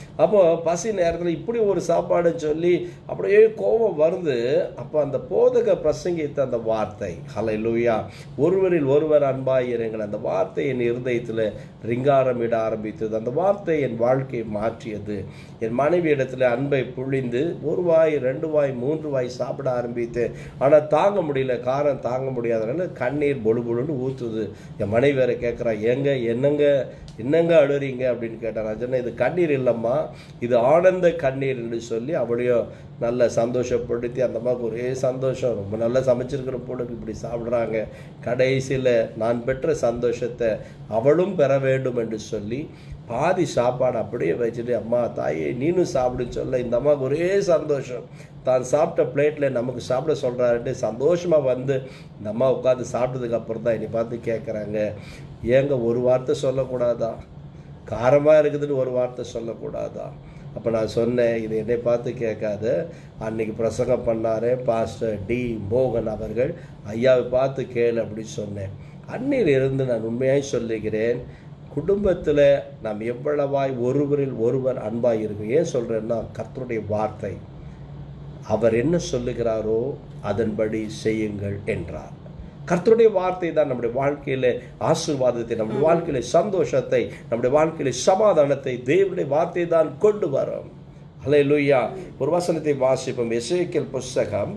அப்போ பசி நேரத்தில் இப்படி ஒரு சாப்பாடு சொல்லி அப்படியே கோபம் வருது அப்போ அந்த போதக பிரசங்கித்த அந்த வார்த்தை ஹலை லூயா ஒருவரில் ஒருவர் அன்பாயிருங்கள் அந்த வார்த்தை என் இருதயத்தில் ரிங்காரமிட ஆரம்பித்தது அந்த வார்த்தை என் வாழ்க்கையை மாற்றியது என் மனைவி இடத்துல அன்பை புழிந்து ஒரு வாய் ரெண்டு வாய் மூன்று வாய் சாப்பிட ஆரம்பித்தேன் ஆனால் தாங்க முடியல காரம் தாங்க முடியாதனால கண்ணீர் பொழு பொழுன்னு ஊற்றுது என் மனைவி வேற கேட்குறா ஏங்க என்னங்க என்னங்க அழுறீங்க அப்படின்னு கேட்டேன் நான் சொன்னேன் இது கண்ணீர் இல்லைம்மா இது ஆனந்த கண்ணீர் என்று சொல்லி அவளையும் நல்ல சந்தோஷப்படுத்தி அந்த மாதிரி ஒரே சந்தோஷம் ரொம்ப நல்லா சமைச்சிருக்கிற பொண்ணுக்கு இப்படி சாப்பிட்றாங்க கடைசியில் நான் பெற்ற சந்தோஷத்தை அவளும் பெற வேண்டும் என்று சொல்லி பாதி சாப்பாடு அப்படியே வச்சுட்டு அம்மா தாயே நீனும் சாப்பிடுன்னு சொல்ல இந்த அம்மாவுக்கு ஒரே சந்தோஷம் தான் சாப்பிட்ட பிளேட்டில் நமக்கு சாப்பிட சொல்கிறாருட்டு சந்தோஷமாக வந்து இந்த அம்மா உட்காந்து சாப்பிட்டதுக்கு அப்புறம் தான் என்னை பார்த்து கேட்குறாங்க ஏங்க ஒரு வார்த்தை சொல்லக்கூடாதா காரமாக இருக்குதுன்னு ஒரு வார்த்தை சொல்லக்கூடாதா அப்போ நான் சொன்னேன் இது என்னை பார்த்து கேட்காத அன்னைக்கு பிரசங்கம் பண்ணாரு பாஸ்டர் டி மோகன் அவர்கள் ஐயாவை பார்த்து கேளு அப்படின்னு சொன்னேன் அன்னையில் இருந்து நான் உண்மையாய் சொல்லுகிறேன் குடும்பத்தில் நாம் எவ்வளவாய் ஒருவரில் ஒருவர் அன்பாய் இருக்கும் ஏன் சொல்கிறேன்னா கர்த்தருடைய வார்த்தை அவர் என்ன சொல்லுகிறாரோ அதன்படி செய்யுங்கள் என்றார் கர்த்தருடைய வார்த்தை தான் நம்முடைய வாழ்க்கையில ஆசீர்வாதத்தை நம்முடைய வாழ்க்கையில சந்தோஷத்தை நம்முடைய வாழ்க்கையில சமாதானத்தை தேவனுடைய வார்த்தை தான் கொண்டு வரும் ஹலே லூயா ஒரு வசனத்தை வாசிப்போம் எசேக்கியல் புஸ்தகம்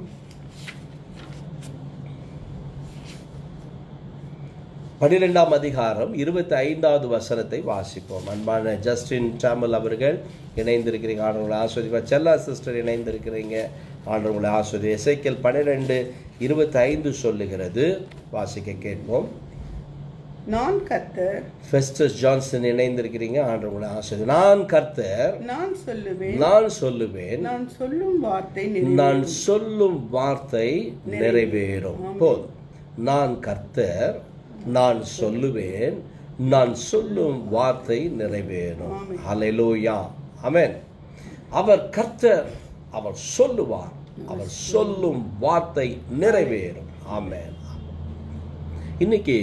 பன்னிரெண்டாம் அதிகாரம் இருபத்தி ஐந்தாவது வசனத்தை வாசிப்போம் அன்பான ஜஸ்டின் சாமல் அவர்கள் இணைந்திருக்கிறீங்க ஆண்டவங்களை ஆஸ்வதிப்பார் செல்லா சிஸ்டர் இணைந்திருக்கிறீங்க ஆண்டவங்களை ஆஸ்வதி எசைக்கல் பன்னிரெண்டு இருபத்தி ஐந்து சொல்லுகிறது வாசிக்க கேட்போம் நான் கர்த்தர் ஃபெஸ்டஸ் ஜான்சன் இணைந்திருக்கிறீங்க ஆண்டவங்களை ஆஸ்வதி நான் கர்த்தர் நான் சொல்லுவேன் நான் சொல்லுவேன் நான் சொல்லும் வார்த்தை நான் சொல்லும் வார்த்தை நிறைவேறும் போதும் நான் கர்த்தர் நான் சொல்லுவேன் நான் சொல்லும் வார்த்தை நிறைவேறும் ஹalleluya ஆமென் அவர் கர்த்தர் அவர் சொல்லுவார் அவர் சொல்லும் வார்த்தை நிறைவேறும் ஆமென் இன்னைக்கு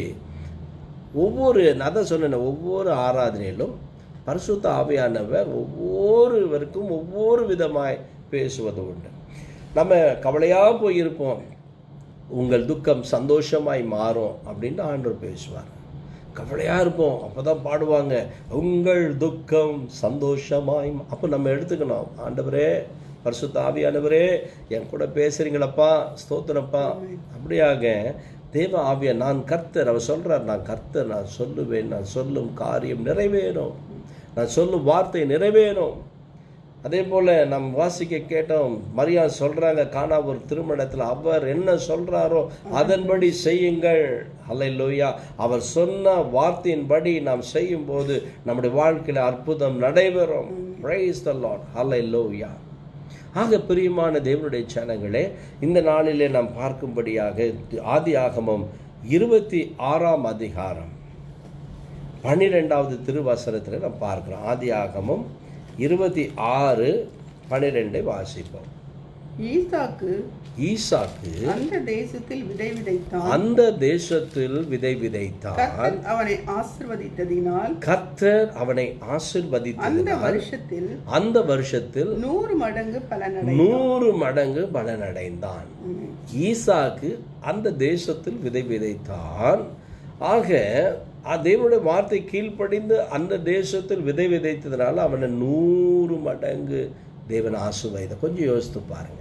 ஒவ்வொரு நான் தான் சொன்னேன் ஒவ்வொரு ஆராதனையிலும் பரிசுத்த ஆவியானவர் ஒவ்வொருவருக்கும் ஒவ்வொரு விதமாய் பேசுவது உண்டு நம்ம கவலையாக போயிருப்போம் உங்கள் துக்கம் சந்தோஷமாய் மாறும் அப்படின்னு ஆண்டவர் பேசுவார் கவலையாக இருப்போம் அப்போ தான் பாடுவாங்க உங்கள் துக்கம் சந்தோஷமாய் மா-" அப்போ நம்ம எடுத்துக்கணும் ஆண்டவரே பரிசுத்த ஆவியானவரே என் கூட பேசுறீங்களப்பா ஸ்தோத்திரப்பா அப்படியாக தேவ ஆவியா நான் கர்த்தர் அவர் சொல்றார் நான் கர்த்தர் நான் சொல்லுவேன் நான் சொல்லும் காரியம் நிறைவேறும் நான் சொல்லும் வார்த்தை நிறைவேறும் அதே போல நாம் வாசிக்க கேட்டோம் மரியா சொல்றாங்க காணா ஒரு திருமணத்தில் அவர் என்ன சொல்றாரோ அதன்படி செய்யுங்கள் ஹalleluya அவர் சொன்ன வார்த்தையின்படி நாம் செய்யும் போது நம்முடைய வாழ்க்கையில அற்புதம் நடைபெறும் praise the lord hallelujah ஆக பிரியமான தேவனுடைய சேனங்களே இந்த நாளிலே நாம் பார்க்கும்படியாக ஆதி ஆகமம் இருபத்தி ஆறாம் அதிகாரம் பன்னிரெண்டாவது திருவசனத்தில் நாம் பார்க்கிறோம் ஆதி ஆகமம் இருபத்தி ஆறு பன்னிரெண்டை வாசிப்போம் ஈசாக்கு ஈசாக்கு அந்த தேசத்தில் விதை விதைத்தான் அந்த தேசத்தில் விதை விதைத்தான் கர்த்தர் அவனை ஆசிர்வதித்ததினால் கர்த்தர் அவனை அந்த ஆசிர்வதித்ததினால் வருஷத்தில் அந்த வருஷத்தில் நூறு மடங்கு பலனடை நூறு மடங்கு பலனடைந்தான் ஈசாக்கு அந்த தேசத்தில் விதை விதைத்தான் ஆக அ- தேவனுடைய வார்த்தை கீழ்ப்படிந்து அந்த தேசத்தில் விதை விதைத்ததுனால அவனை நூறு மடங்கு தேவன் ஆசுவைத கொஞ்சம் யோசித்து பாருங்க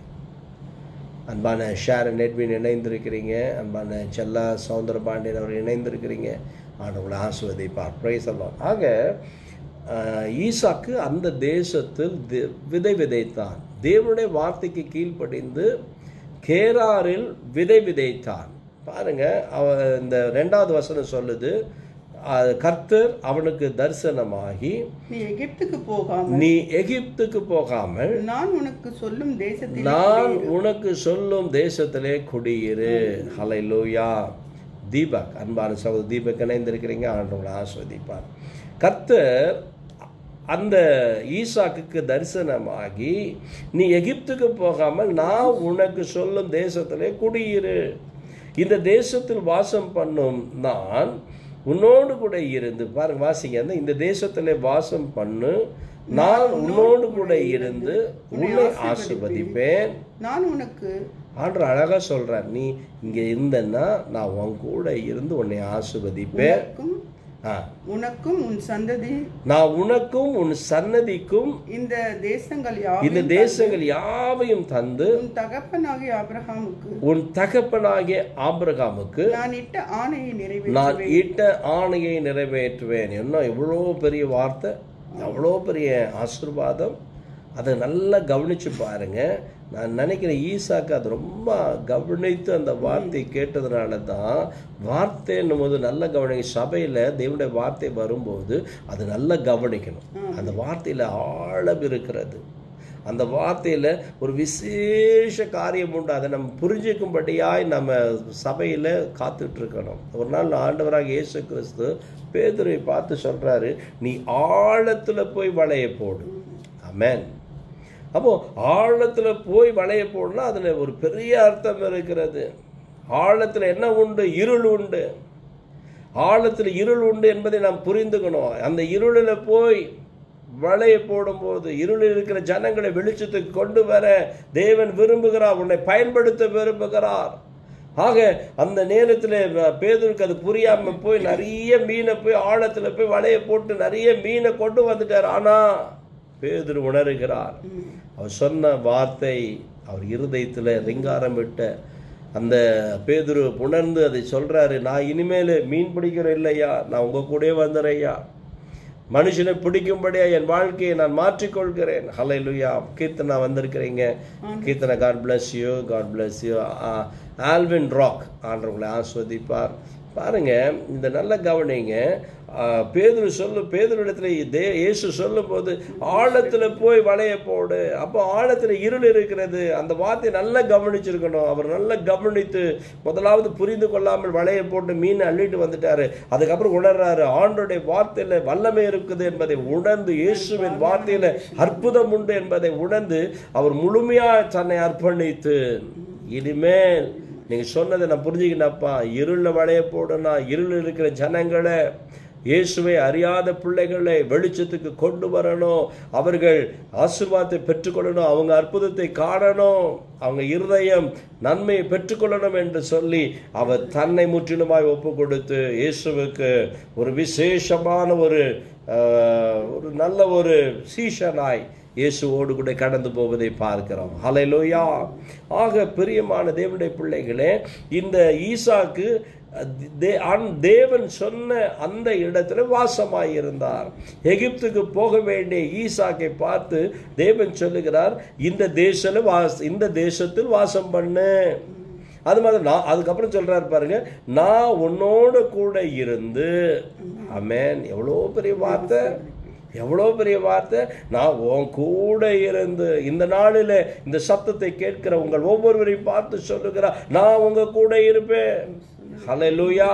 அன்பான ஷேரன் எட்வின் இணைந்திருக்கிறீங்க அன்பான செல்லா சௌந்தர பாண்டியன் அவர் இணைந்திருக்கிறீங்க ஆண்டவங்களை ஆசுவதிப்பார் பிரைஸ் எல்லாம் ஆக அஹ், ஈசாக்கு அந்த தேசத்தில் தி- விதை விதைத்தான் தேவனுடைய வார்த்தைக்கு கீழ்ப்படிந்து கேராரில் விதை விதைத்தான் பாருங்க அவ இந்த ரெண்டாவது வசனம் சொல்லுது அஹ், கர்த்தர் அவனுக்கு தரிசனமாகி நீ எகிப்துக்கு போகாமல் நீ எகிப்துக்கு போகாமல் நான் உனக்கு சொல்லும் தேசத்தில் நான் உனக்கு சொல்லும் தேசத்திலே குடியிரு ஹalleluya தீபக் அன்பான சகோதர தீபக் இணைந்திருக்கிறீங்க ஆண்டவங்களை ஆஸ்வதிப்பார் கர்த்தர் அந்த ஈசாக்குக்கு தரிசனமாகி நீ எகிப்துக்கு போகாமல் நான் உனக்கு சொல்லும் தேசத்திலே குடியிரு இந்த தேசத்தில் வாசம் பண்ணும் நான் உன்னோடு கூட இருந்து பாருங்க வாசிங்க அந்த இந்த தேசத்திலே வாசம் பண்ணு நான் உன்னோடு கூட இருந்து உன்னை ஆசிர்வதிப்பேன் நான் உனக்கு ஆண்டவர் அழகா சொல்றார் நீ இங்க இருந்தன்னா நான் உன் கூட இருந்து உன்னை ஆசிர்வதிப்பேன் உனக்கும் ஆ. உனக்கும் உன் சந்ததி நான் உனக்கும் உன் சன்னதிக்கும் இந்த தேசங்கள் இந்த யாவையும் தேசங்கள் யாவையும் தந்து உன் தகப்பனாகிய ஆபிரகாமுக்கு உன் தகப்பனாகிய ஆபிரகாமுக்கு நான் இட்ட ஆணையை நிறைவேற்ற நான் இட்ட ஆணையை நிறைவேற்றுவேன் என்ன எவ்வளோ பெரிய வார்த்தை எவ்வளோ பெரிய ஆசீர்வாதம் அதை நல்லா கவனிச்சு பாருங்க நான் நினைக்கிறேன் ஈசாக்கு அது ரொம்ப கவனித்து அந்த வார்த்தை கேட்டதுனால தான் வார்த்தைன்னும் போது நல்ல கவனிக்க சபையில் தேவனுடைய வார்த்தை வரும்போது அது நல்லா கவனிக்கணும் அந்த வார்த்தையில் ஆழம் இருக்கிறது அந்த வார்த்தையில் ஒரு விசேஷ காரியம் உண்டு அதை நம்ம புரிஞ்சுக்கும்படியாய் நம்ம சபையில் காத்துட்டு இருக்கணும் ஒரு நாள் ஆண்டவராக இயேசு கிறிஸ்து பேதுருவை பார்த்து சொல்றாரு நீ ஆழத்துல போய் வளைய போடு ஆமென் அப்போ ஆழத்துல போய் வளைய போடனா அதுல ஒரு பெரிய அர்த்தம் இருக்கிறது ஆழத்துல என்ன உண்டு இருள் உண்டு ஆழத்தில் இருள் உண்டு என்பதை நாம் புரிந்துக்கணும் அந்த இருளில் போய் வளைய போடும்போது இருளில் இருக்கிற ஜனங்களை வெளிச்சத்துக்கு கொண்டு வர தேவன் விரும்புகிறார் உன்னை பயன்படுத்த விரும்புகிறார் ஆக அந்த நேரத்தில் பேதருக்கு அது புரியாம போய் நிறைய மீனை போய் ஆழத்துல போய் வலைய போட்டு நிறைய மீனை கொண்டு வந்துட்டார் ஆனா பேதுரு உணர்கிறார் அவர் சொன்ன வார்த்தை அவர் இருதயத்தில் ரிங்காரம் விட்ட அந்த பேதுரு உணர்ந்து அதை சொல்றாரு நான் இனிமேல் மீன் பிடிக்கிறேன் இல்லையா நான் உங்க கூடயே வந்துடுறேயா மனுஷனை பிடிக்கும்படியா என் வாழ்க்கையை நான் மாற்றிக்கொள்கிறேன் ஹலை லுயா கீர்த்தனா வந்திருக்கிறீங்க Keerthana God bless you God bless you Alvin Rock ஆண்டவங்களை ஆஸ்வதிப்பார் பாருங்க இந்த நல்ல கவனிங்க ஆ, பேதுரு சொல்லு பேதுருடத்துல தே இயேசு சொல்லும் போது ஆழத்துல போய் வளைய போடு அப்போ ஆழத்துல இருள் இருக்கிறது அந்த வார்த்தையை நல்லா கவனிச்சிருக்கணும் அவர் நல்லா கவனித்து முதலாவது புரிந்து கொள்ளாமல் வளைய போட்டு மீன் அள்ளிட்டு வந்துட்டாரு அதுக்கப்புறம் உணர்றாரு ஆண்டோடைய வார்த்தையில வல்லமை இருக்குது என்பதை உணர்ந்து இயேசுவின் வார்த்தையில அற்புதம் உண்டு என்பதை உணர்ந்து அவர் முழுமையா தன்னை அர்ப்பணித்து இனிமேல் நீங்க சொன்னதை நான் புரிஞ்சுக்கினப்பா இருள வளைய போடுனா இருள் இருக்கிற ஜனங்களை இயேசுவை அறியாத பிள்ளைகளை வெளிச்சத்துக்கு கொண்டு வரணும் அவர்கள் ஆசீர்வாதத்தை பெற்றுக்கொள்ளணும் அவங்க அற்புதத்தை காணணும் அவங்க இருதயம் நன்மையை பெற்றுக்கொள்ளணும் என்று சொல்லி அவர் தன்னை முற்றிலுமாய் ஒப்பு கொடுத்து இயேசுவுக்கு ஒரு விசேஷமான ஒரு ஆஹ், ஒரு நல்ல ஒரு சீஷனாய் இயேசுவோடு கூட கடந்து போவதை பார்க்கிறோம் ஹalleluya ஆக பிரியமான தேவனுடைய பிள்ளைகளே இந்த ஈசாக்கு தே- அன்- தேவன் சொன்ன அந்த இடத்துல வாசமாய் இருந்தார் எகிப்துக்கு போக வேண்டிய ஈசாக்கை பார்த்து தேவன் சொல்லுகிறார் இந்த தேசத்துல வாச இந்த தேசத்தில் வாசம் பண்ணு அது மாதிரி நான் அதுக்கப்புறம் சொல்றாரு பாருங்க நான் உன்னோட கூட இருந்து அமேன் எவ்வளோ பெரிய வார்த்தை எவ்வளோ பெரிய வார்த்தை நான் உன் கூட இருந்து இந்த நாளில் இந்த சத்தத்தை கேட்கிற உங்கள் ஒவ்வொருவரையும் பார்த்து சொல்லுகிறார் நான் உங்க கூட இருப்பேன் ஹalleluya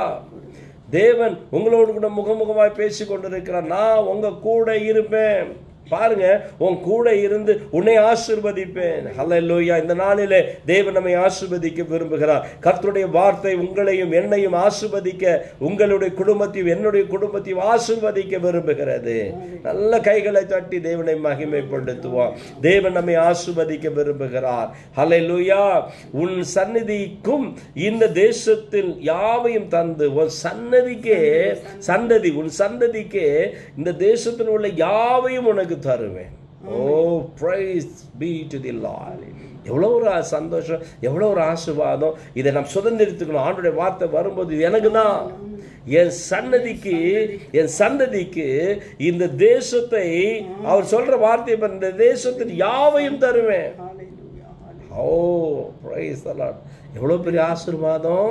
தேவன் உங்களோடு கூட முகமுகமாய் பேசி கொண்டிருக்கிறார் நான் உங்க கூட இருப்பேன் பாருங்க உன் கூட இருந்து உன்னை ஆசிர்வதிப்பேன் ஹalleluya இந்த நாளிலே தேவன் நம்மை ஆசிர்வதிக்க விரும்புகிறார் கர்த்தருடைய வார்த்தை உங்களையும் என்னையும் ஆசிர்வதிக்க உங்களுடைய குடும்பத்தையும் என்னுடைய குடும்பத்தையும் ஆசிர்வதிக்க விரும்புகிறது நல்ல கைகளை தட்டி தேவனை மகிமைப்படுத்துவோம் தேவன் நம்மை ஆசிர்வதிக்க விரும்புகிறார் ஹalleluya உன் சந்நிதிக்கும் இந்த தேசத்தில் யாவையும் தந்து உன் சன்னதிக்கே சந்ததி உன் சந்ததிக்கே இந்த தேசத்தில் உள்ள யாவையும் உனக்கு தருவேன் oh praise be to the Lord எவ்வளோ ஒரு சந்தோஷம் எவ்வளோ ஒரு ஆசீர்வாதம் இதை நாம் சுதந்திரித்துக்கணும் ஆண்டுடைய வார்த்தை வரும்போது இது எனக்கு தான் என் சன்னதிக்கு என் சந்ததிக்கு இந்த தேசத்தை அவர் சொல்ற வார்த்தையை பாரு, இந்த தேசத்தின் யாவையும் தருவேன் ஹalleluya ஓ பிரைஸ் லார்ட் எவ்வளோ பெரிய ஆசீர்வாதம்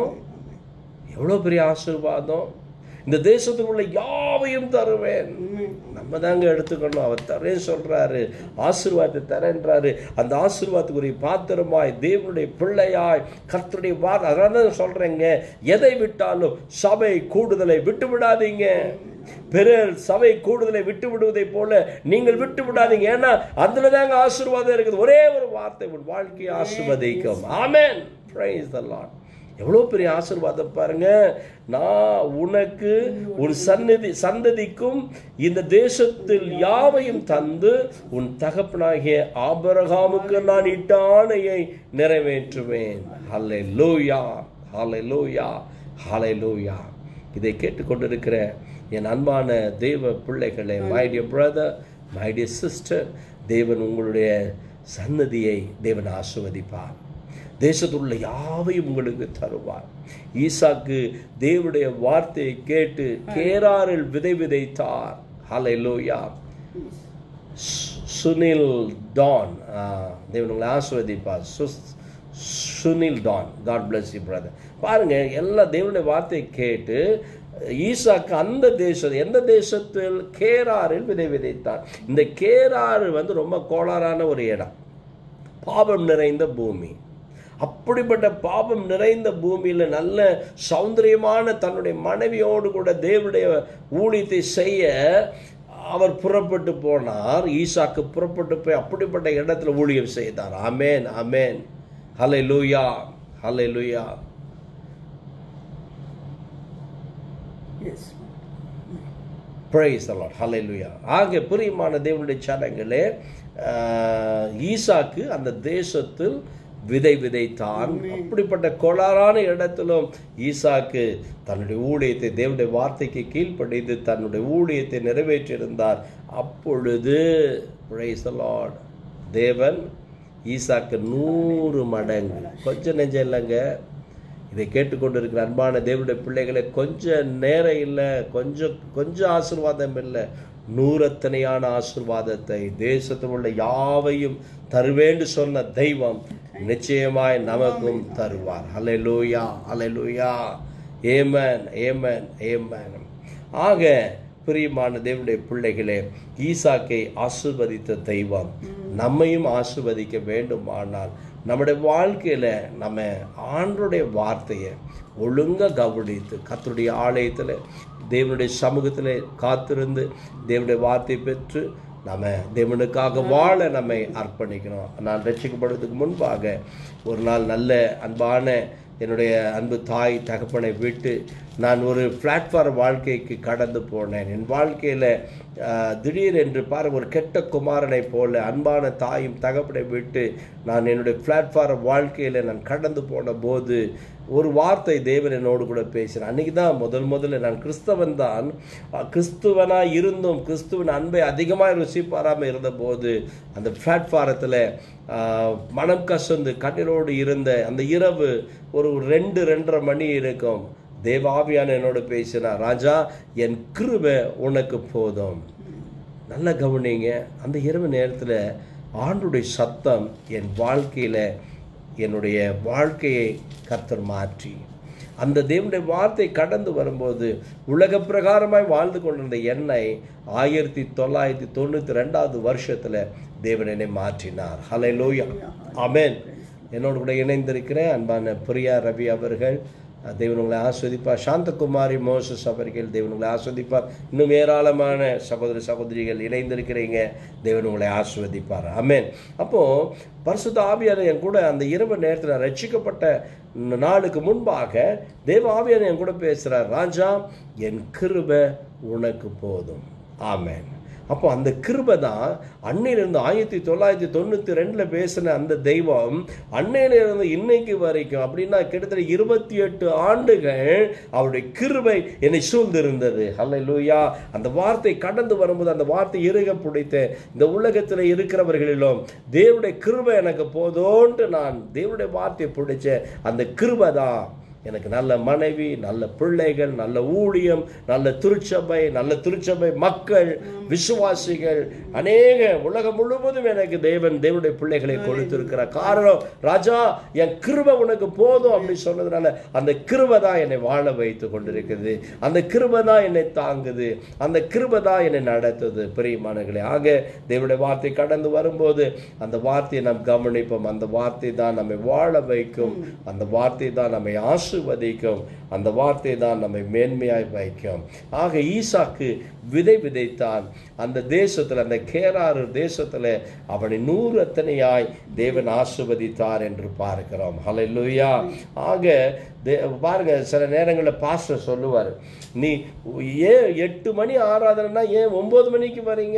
எவ்வளோ பெரிய ஆசீர்வாதம் இந்த தேசத்துக்கு உள்ள யாவையும் தருவேன் நம்ம தாங்க எடுத்துக்கணும் அவர் தரேன் சொல்றாரு ஆசீர்வாதத்தை தரேன்றாரு அந்த ஆசீர்வாதத்துக்குரிய பாத்திரமாய் தேவனுடைய பிள்ளையாய் கர்த்தருடைய வார்த்தை அதனால தான் சொல்றேங்க எதை விட்டாலும் சபை கூடுதலை விட்டு விடாதீங்க பிறர் சபை கூடுதலை விட்டு விடுவதை போல நீங்கள் விட்டு விடாதீங்க ஏன்னா அதுல தாங்க ஆசீர்வாதம் இருக்குது ஒரே ஒரு வார்த்தை உன் வாழ்க்கையை ஆசீர்வதிக்கும் ஆமென் praise the lord எவ்வளோ பெரிய ஆசீர்வாதம் பாருங்க நான் உனக்கு உன் சன்னதி சந்ததிக்கும் இந்த தேசத்தில் யாவையும் தந்து உன் தகப்பனாகிய ஆபரகாமுக்கு நான் இட்ட ஆணையை நிறைவேற்றுவேன் ஹல்லே லூயா ஹாலை லூயா ஹாலை லூயா இதை கேட்டுக்கொண்டிருக்கிற என் அன்பான தெய்வ பிள்ளைகளே my dear brother my dear sister தேவன் உங்களுடைய சன்னதியை தேவன் ஆசிர்வதிப்பார் தேசத்தில் உள்ள யாவையும் உங்களுக்கு தருவார் ஈசாக்கு தேவனுடைய வார்த்தையை கேட்டு கேராரில் விதை விதைத்தார் ஹலை லோயா சுனில் டான் தேவன் உங்களை ஆசிர்வதிப்பார் சுஸ் Sunil Don God bless you brother பாருங்க எல்லா தேவனுடைய வார்த்தையை கேட்டு ஈசாக்கு அந்த தேசம் எந்த தேசத்தில் கேராரில் விதை விதைத்தார் இந்த கேராறு வந்து ரொம்ப கோளாறான ஒரு இடம் பாவம் நிறைந்த பூமி அப்படிப்பட்ட பாவம் நிறைந்த பூமியில் நல்ல சௌந்தரியமான தன்னுடைய மனைவியோடு கூட தேவனுடைய ஊழியத்தை செய்ய அவர் புறப்பட்டு போனார் ஈசாக்கு புறப்பட்டு போய் அப்படிப்பட்ட இடத்துல ஊழியம் செய்தார் அமேன் அமேன் ஹலை லூயா ஹலை லூயா எஸ் பிரைஸ் அலாட் ஹalleluya ஆக பிரியமான தேவனுடைய சடங்களே ஆஹ், ஈசாக்கு அந்த தேசத்தில் விதை விதைத்தான் அப்படிப்பட்ட கோளாறான இடத்திலும் ஈசாக்கு தன்னுடைய ஊழியத்தை தேவனுடைய வார்த்தைக்கு கீழ்ப்படிந்து தன்னுடைய ஊழியத்தை நிறைவேற்றியிருந்தார் அப்பொழுது பிரைஸ் லார்ட் தேவன் ஈசாக்கு நூறு மடங்கு கொஞ்சம் நெஞ்சம் இல்லைங்க இதை கேட்டுக்கொண்டிருக்கிற அன்பான தேவனுடைய பிள்ளைகளை கொஞ்சம் நேரம் இல்லை கொஞ்சம் கொஞ்சம் ஆசீர்வாதம் இல்லை நூறத்தனையான ஆசீர்வாதத்தை தேசத்தில் உள்ள யாவையும் தருவேண்டு சொன்ன தெய்வம் நிச்சயமாய் நமக்கும் தருவார் hallelujah hallelujah amen amen amen ஆக பிரியமான தேவனுடைய பிள்ளைகளே ஈசாக்கை ஆசிர்வதித்த தெய்வம் நம்மையும் ஆசிர்வதிக்க வேண்டுமானால் நம்முடைய வாழ்க்கையில் நம்ம ஆண்டுடைய வார்த்தையை ஒழுங்காக கவனித்து கர்த்தருடைய ஆலயத்தில் தேவனுடைய சமூகத்தில் காத்திருந்து தேவனுடைய வார்த்தை பெற்று நம்ம தேவனுக்காக வாழ நம்மை அர்ப்பணிக்கணும் நான் ரட்சிக்கப்படுறதுக்கு முன்பாக ஒரு நாள் நல்ல அன்பான என்னுடைய அன்பு தாய் தகப்பனை விட்டு நான் ஒரு பிளாட்ஃபார்ம் வாழ்க்கைக்கு கடந்து போனேன் என் வாழ்க்கையில் திடீர் என்று பாரு ஒரு கெட்ட குமாரனை போல அன்பான தாயும் தகப்பனை விட்டு நான் என்னுடைய பிளாட்ஃபார்ம் வாழ்க்கையில் நான் கடந்து போன போது ஒரு வார்த்தை தேவன் என்னோடு கூட பேசினேன் அன்றைக்கி தான் முதல் முதல்ல நான் கிறிஸ்தவன் தான் கிறிஸ்துவனாக இருந்தும் கிறிஸ்துவின் அன்பை அதிகமாக ருசி பாராமல் இருந்தபோது அந்த பிளாட்ஃபாரத்தில் மனம் கசந்து கண்ணீரோடு இருந்த அந்த இரவு ஒரு ரெண்டு ரெண்டரை மணி இருக்கும் தேவாவியான என்னோடு பேசினார் ராஜா என் கிருபை உனக்கு போதும் நல்ல கவனிங்க அந்த இரவு நேரத்தில் ஆண்டுடைய சத்தம் என் வாழ்க்கையில் என்னுடைய வாழ்க்கையை கர்த்தர் மாற்றி அந்த தேவனுடைய வார்த்தை கடந்து வரும்போது உலக பிரகாரமாய் வாழ்ந்து கொண்டிருந்த என்னை ஆயிரத்தி தொள்ளாயிரத்தி தொண்ணூற்றி ரெண்டாவது வருஷத்தில் தேவன் என்னை மாற்றினார் ஹலை லோயா அமேன் என்னோடு கூட இணைந்திருக்கிறேன் அன்பான பிரியா ரவி அவர்கள் தேவன் உங்களை ஆஸ்வதிப்பார் சாந்தகுமாரி மோசஸ் அவர்கள் தேவன் உங்களை ஆஸ்வதிப்பார் இன்னும் ஏராளமான சகோதர சகோதரிகள் இணைந்திருக்கிறீங்க தேவன் உங்களை ஆஸ்வதிப்பார் அமேன் அப்போது பரிசுத்த ஆவியான என் கூட அந்த இரவு நேரத்தில் ரட்சிக்கப்பட்ட நாளுக்கு முன்பாக தேவ ஆவியான என் கூட பேசுகிறார் ராஜா என் கிருபை உனக்கு போதும் ஆமேன் அப்போ அந்த கிருபை தான் அன்னையிலிருந்து ஆயிரத்தி தொள்ளாயிரத்தி தொண்ணூற்றி ரெண்டில் பேசின அந்த தெய்வம் அன்னையிலிருந்து இன்னைக்கு வரைக்கும் அப்படின்னா கிட்டத்தட்ட இருபத்தி எட்டு ஆண்டுகள் அவருடைய கிருபை என்னை சூழ்ந்திருந்தது அல்ல லூயா அந்த வார்த்தை கடந்து வரும்போது அந்த வார்த்தை இறுக பிடித்த இந்த உலகத்தில் இருக்கிறவர்களிலும் தேவனுடைய கிருபை எனக்கு போதோன்ட்டு நான் தேவனுடைய வார்த்தையை பிடிச்ச அந்த கிருபை தான் எனக்கு நல்ல மனைவி நல்ல பிள்ளைகள் நல்ல ஊழியம் நல்ல திருச்சபை நல்ல திருச்சபை மக்கள் விசுவாசிகள் அநேக உலகம் முழுவதும் எனக்கு தேவன் தேவனுடைய பிள்ளைகளை கொடுத்திருக்கிறார் காரணம் ராஜா என் கிருபை உனக்கு போதும் அப்படி சொன்னதுனால அந்த கிருபை தான் என்னை வாழ வைத்து கொண்டிருக்குது அந்த கிருபை தான் என்னை தாங்குது அந்த கிருபை தான் என்னை நடத்துது பிரியமானங்களே ஆக தேவனுடைய வார்த்தை கடந்து வரும்போது அந்த வார்த்தையை நாம் கவனிப்போம் அந்த வார்த்தை தான் நம்மை வாழ வைக்கும் அந்த வார்த்தை தான் நம்மை ஆசீர்வதிக்கும் ஆசிர்வதிக்கும் அந்த வார்த்தை தான் நம்மை மேன்மையாய் வைக்கும் ஆக ஈசாக்கு விதை விதைத்தான் அந்த தேசத்தில் அந்த கேராறு தேசத்தில் அவனை நூறு அத்தனையாய் தேவன் ஆசிர்வதித்தார் என்று பார்க்கிறோம் ஹalleluya ஆக தே பாருங்க சில நேரங்களில் பாஸ்டர் சொல்லுவார் நீ ஏன் எட்டு மணி ஆராதனைனா ஏன் ஒம்பது மணிக்கு வரீங்க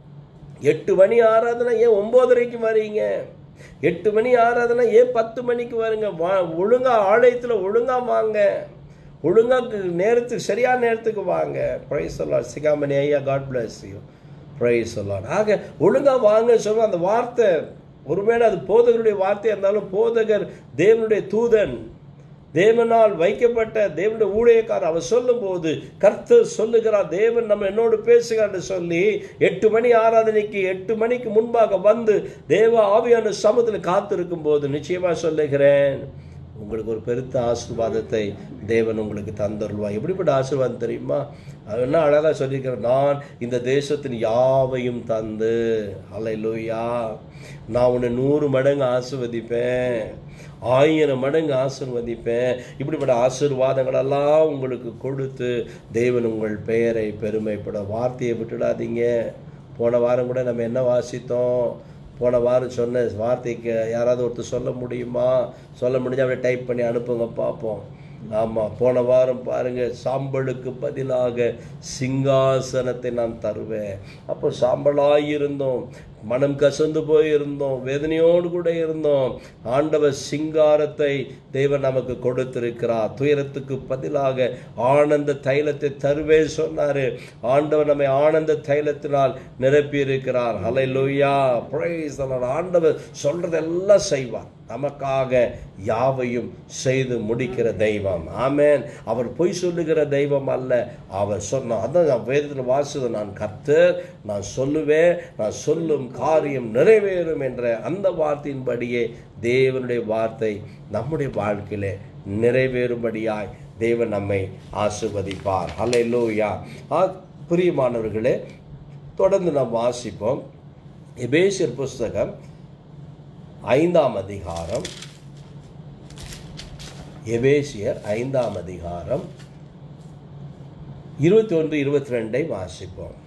எட்டு மணி ஆராதனை ஏன் ஒம்போதரைக்கு வரீங்க எட்டு மணி ஆராதனை ஏன் பத்து மணிக்கு வருங்க வா ஒழுங்கா ஆலயத்தில் ஒழுங்கா வாங்க ஒழுங்கா நேரத்துக்கு சரியான நேரத்துக்கு வாங்க ப்ரைஸ் சொல்லலாம் சிகாமணி ஐயா காட் பிளஸ் யூ ப்ரைஸ் சொல்லலாம் ஆக ஒழுங்கா வாங்க சொல்ல அந்த வார்த்தை ஒருவேளை அது போதகருடைய வார்த்தையாக இருந்தாலும் போதகர் தேவனுடைய தூதன் தேவனால் வைக்கப்பட்ட தேவனுடைய ஊழியக்காரர் அவர் சொல்லும்போது கர்த்தர் சொல்லுகிறார் தேவன் நம்ம என்னோடு பேசுகிறான்னு சொல்லி எட்டு மணி ஆராதனைக்கு எட்டு மணிக்கு முன்பாக வந்து தேவ ஆவியான சமத்தில் காத்திருக்கும் போது நிச்சயமா சொல்லுகிறேன் உங்களுக்கு ஒரு பெருத்த ஆசீர்வாதத்தை தேவன் உங்களுக்கு தந்தருள்வார் எப்படிப்பட்ட ஆசீர்வாதம் தெரியுமா அது என்ன அழகாக சொல்லியிருக்கிறேன் நான் இந்த தேசத்தின் யாவையும் தந்து அல்லையிலூயா நான் உன்னை நூறு மடங்கு ஆசிர்வதிப்பேன் ஆயிரம் மடங்கு ஆசிர்வதிப்பேன் இப்படிப்பட்ட ஆசீர்வாதங்களெல்லாம் உங்களுக்கு கொடுத்து தேவன் உங்கள் பெயரை பெருமைப்பட வார்த்தையை விட்டுடாதீங்க போன வாரம் கூட நம்ம என்ன வாசித்தோம் போன வாரம் சொன்ன வார்த்தைக்கு யாராவது ஒருத்தர் சொல்ல முடியுமா சொல்ல முடிஞ்சா அப்படியே டைப் பண்ணி அனுப்புங்க பார்ப்போம் ஆமாம் போன வாரம் பாருங்க சாம்பலுக்கு பதிலாக சிங்காசனத்தை நான் தருவேன் அப்போ சாம்பலாய் இருந்தோம் மனம் கசந்து போய் இருந்தோம் வேதனையோடு கூட இருந்தோம் ஆண்டவர் சிங்காரத்தை தேவன் நமக்கு கொடுத்திருக்கிறார் துயரத்துக்கு பதிலாக ஆனந்த தைலத்தை தருவே சொன்னாரு ஆண்டவர் நம்மை ஆனந்த தைலத்தினால் நிரப்பி இருக்கிறார் ஹலை லோய்யா பிரைஸ் ஆண்டவர் சொல்றதெல்லாம் செய்வார் நமக்காக யாவையும் செய்து முடிக்கிற தெய்வம் ஆமென் அவர் பொய் சொல்லுகிற தெய்வம் அல்ல அவர் சொன்ன அதான் நான் வேதத்தில் வாசித்தது நான் கர்த்தர் நான் சொல்லுவேன் நான் சொல்லும் காரியம் நிறைவேறும் என்ற அந்த வார்த்தையின்படியே தேவனுடைய வார்த்தை நம்முடைய வாழ்க்கையிலே நிறைவேறும்படியாய் தேவன் நம்மை ஆசிர்வதிப்பார் ஹalleluya ஆ பிரியமானவர்களே தொடர்ந்து நாம் வாசிப்போம் எபேசியர் புஸ்தகம் ஐந்தாம் அதிகாரம் எபேசியர் ஐந்தாம் அதிகாரம் இருபத்தி ஒன்று இருபத்தி ரெண்டை வாசிப்போம்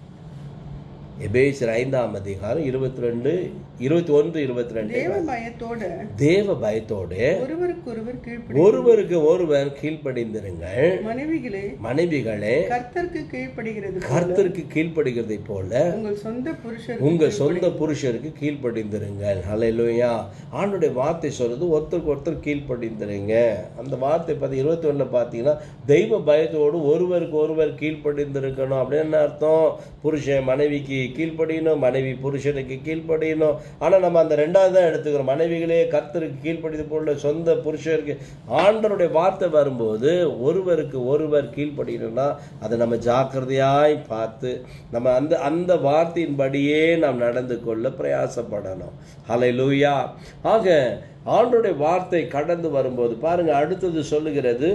எபேசியர் ஐந்தாம் அதிகாரம் இருபத்தி ரெண்டு இருபத்தி ஒன்று இருபத்தி ரெண்டு தேவ பயத்தோட தேவ பயத்தோடு ஒருவருக்கொருவர் கீழ்ப்படி ஒருவருக்கு ஒருவர் கீழ்ப்படிந்திருங்கள் மனைவிகளே மனைவிகளே கர்த்தருக்கு கீழ்ப்படுகிறது போல கர்த்தருக்கு கீழ்ப்படுகிறதை போல உங்கள் சொந்த புருஷர் உங்க சொந்த புருஷருக்கு கீழ்ப்படிந்திருங்கள் ஹalleluya ஆண்டுடைய வார்த்தை சொல்றது ஒருத்தருக்கு ஒருத்தர் கீழ்ப்படிந்திருங்க அந்த வார்த்தை பார்த்து இருபத்தி ஒண்ணுல பார்த்தீங்கன்னா தெய்வ பயத்தோடு ஒருவருக்கு ஒருவர் கீழ்ப்படிந்திருக்கணும் அப்படின்னு என்ன அர்த்தம் புருஷன் மனைவிக்கு கீழ்ப்படியணும் மனைவி புருஷனுக்கு கீழ்ப்படியணும் ஆனா நம்ம அந்த ரெண்டாவது தான் எடுத்துக்கிறோம் மனைவிகளே கர்த்தருக்கு கீழ்ப்படிது போல சொந்த புருஷருக்கு ஆண்டருடைய வார்த்தை வரும்போது ஒருவருக்கு ஒருவர் கீழ்ப்படியணும்னா அதை நம்ம ஜாக்கிரதையாய் பார்த்து நம்ம அந்த அந்த வார்த்தையின்படியே நாம் நடந்து கொள்ள பிரயாசப்படணும் ஹலை லூயா ஆக ஆண்டோடைய வார்த்தை கடந்து வரும்போது பாருங்க அடுத்தது சொல்லுகிறது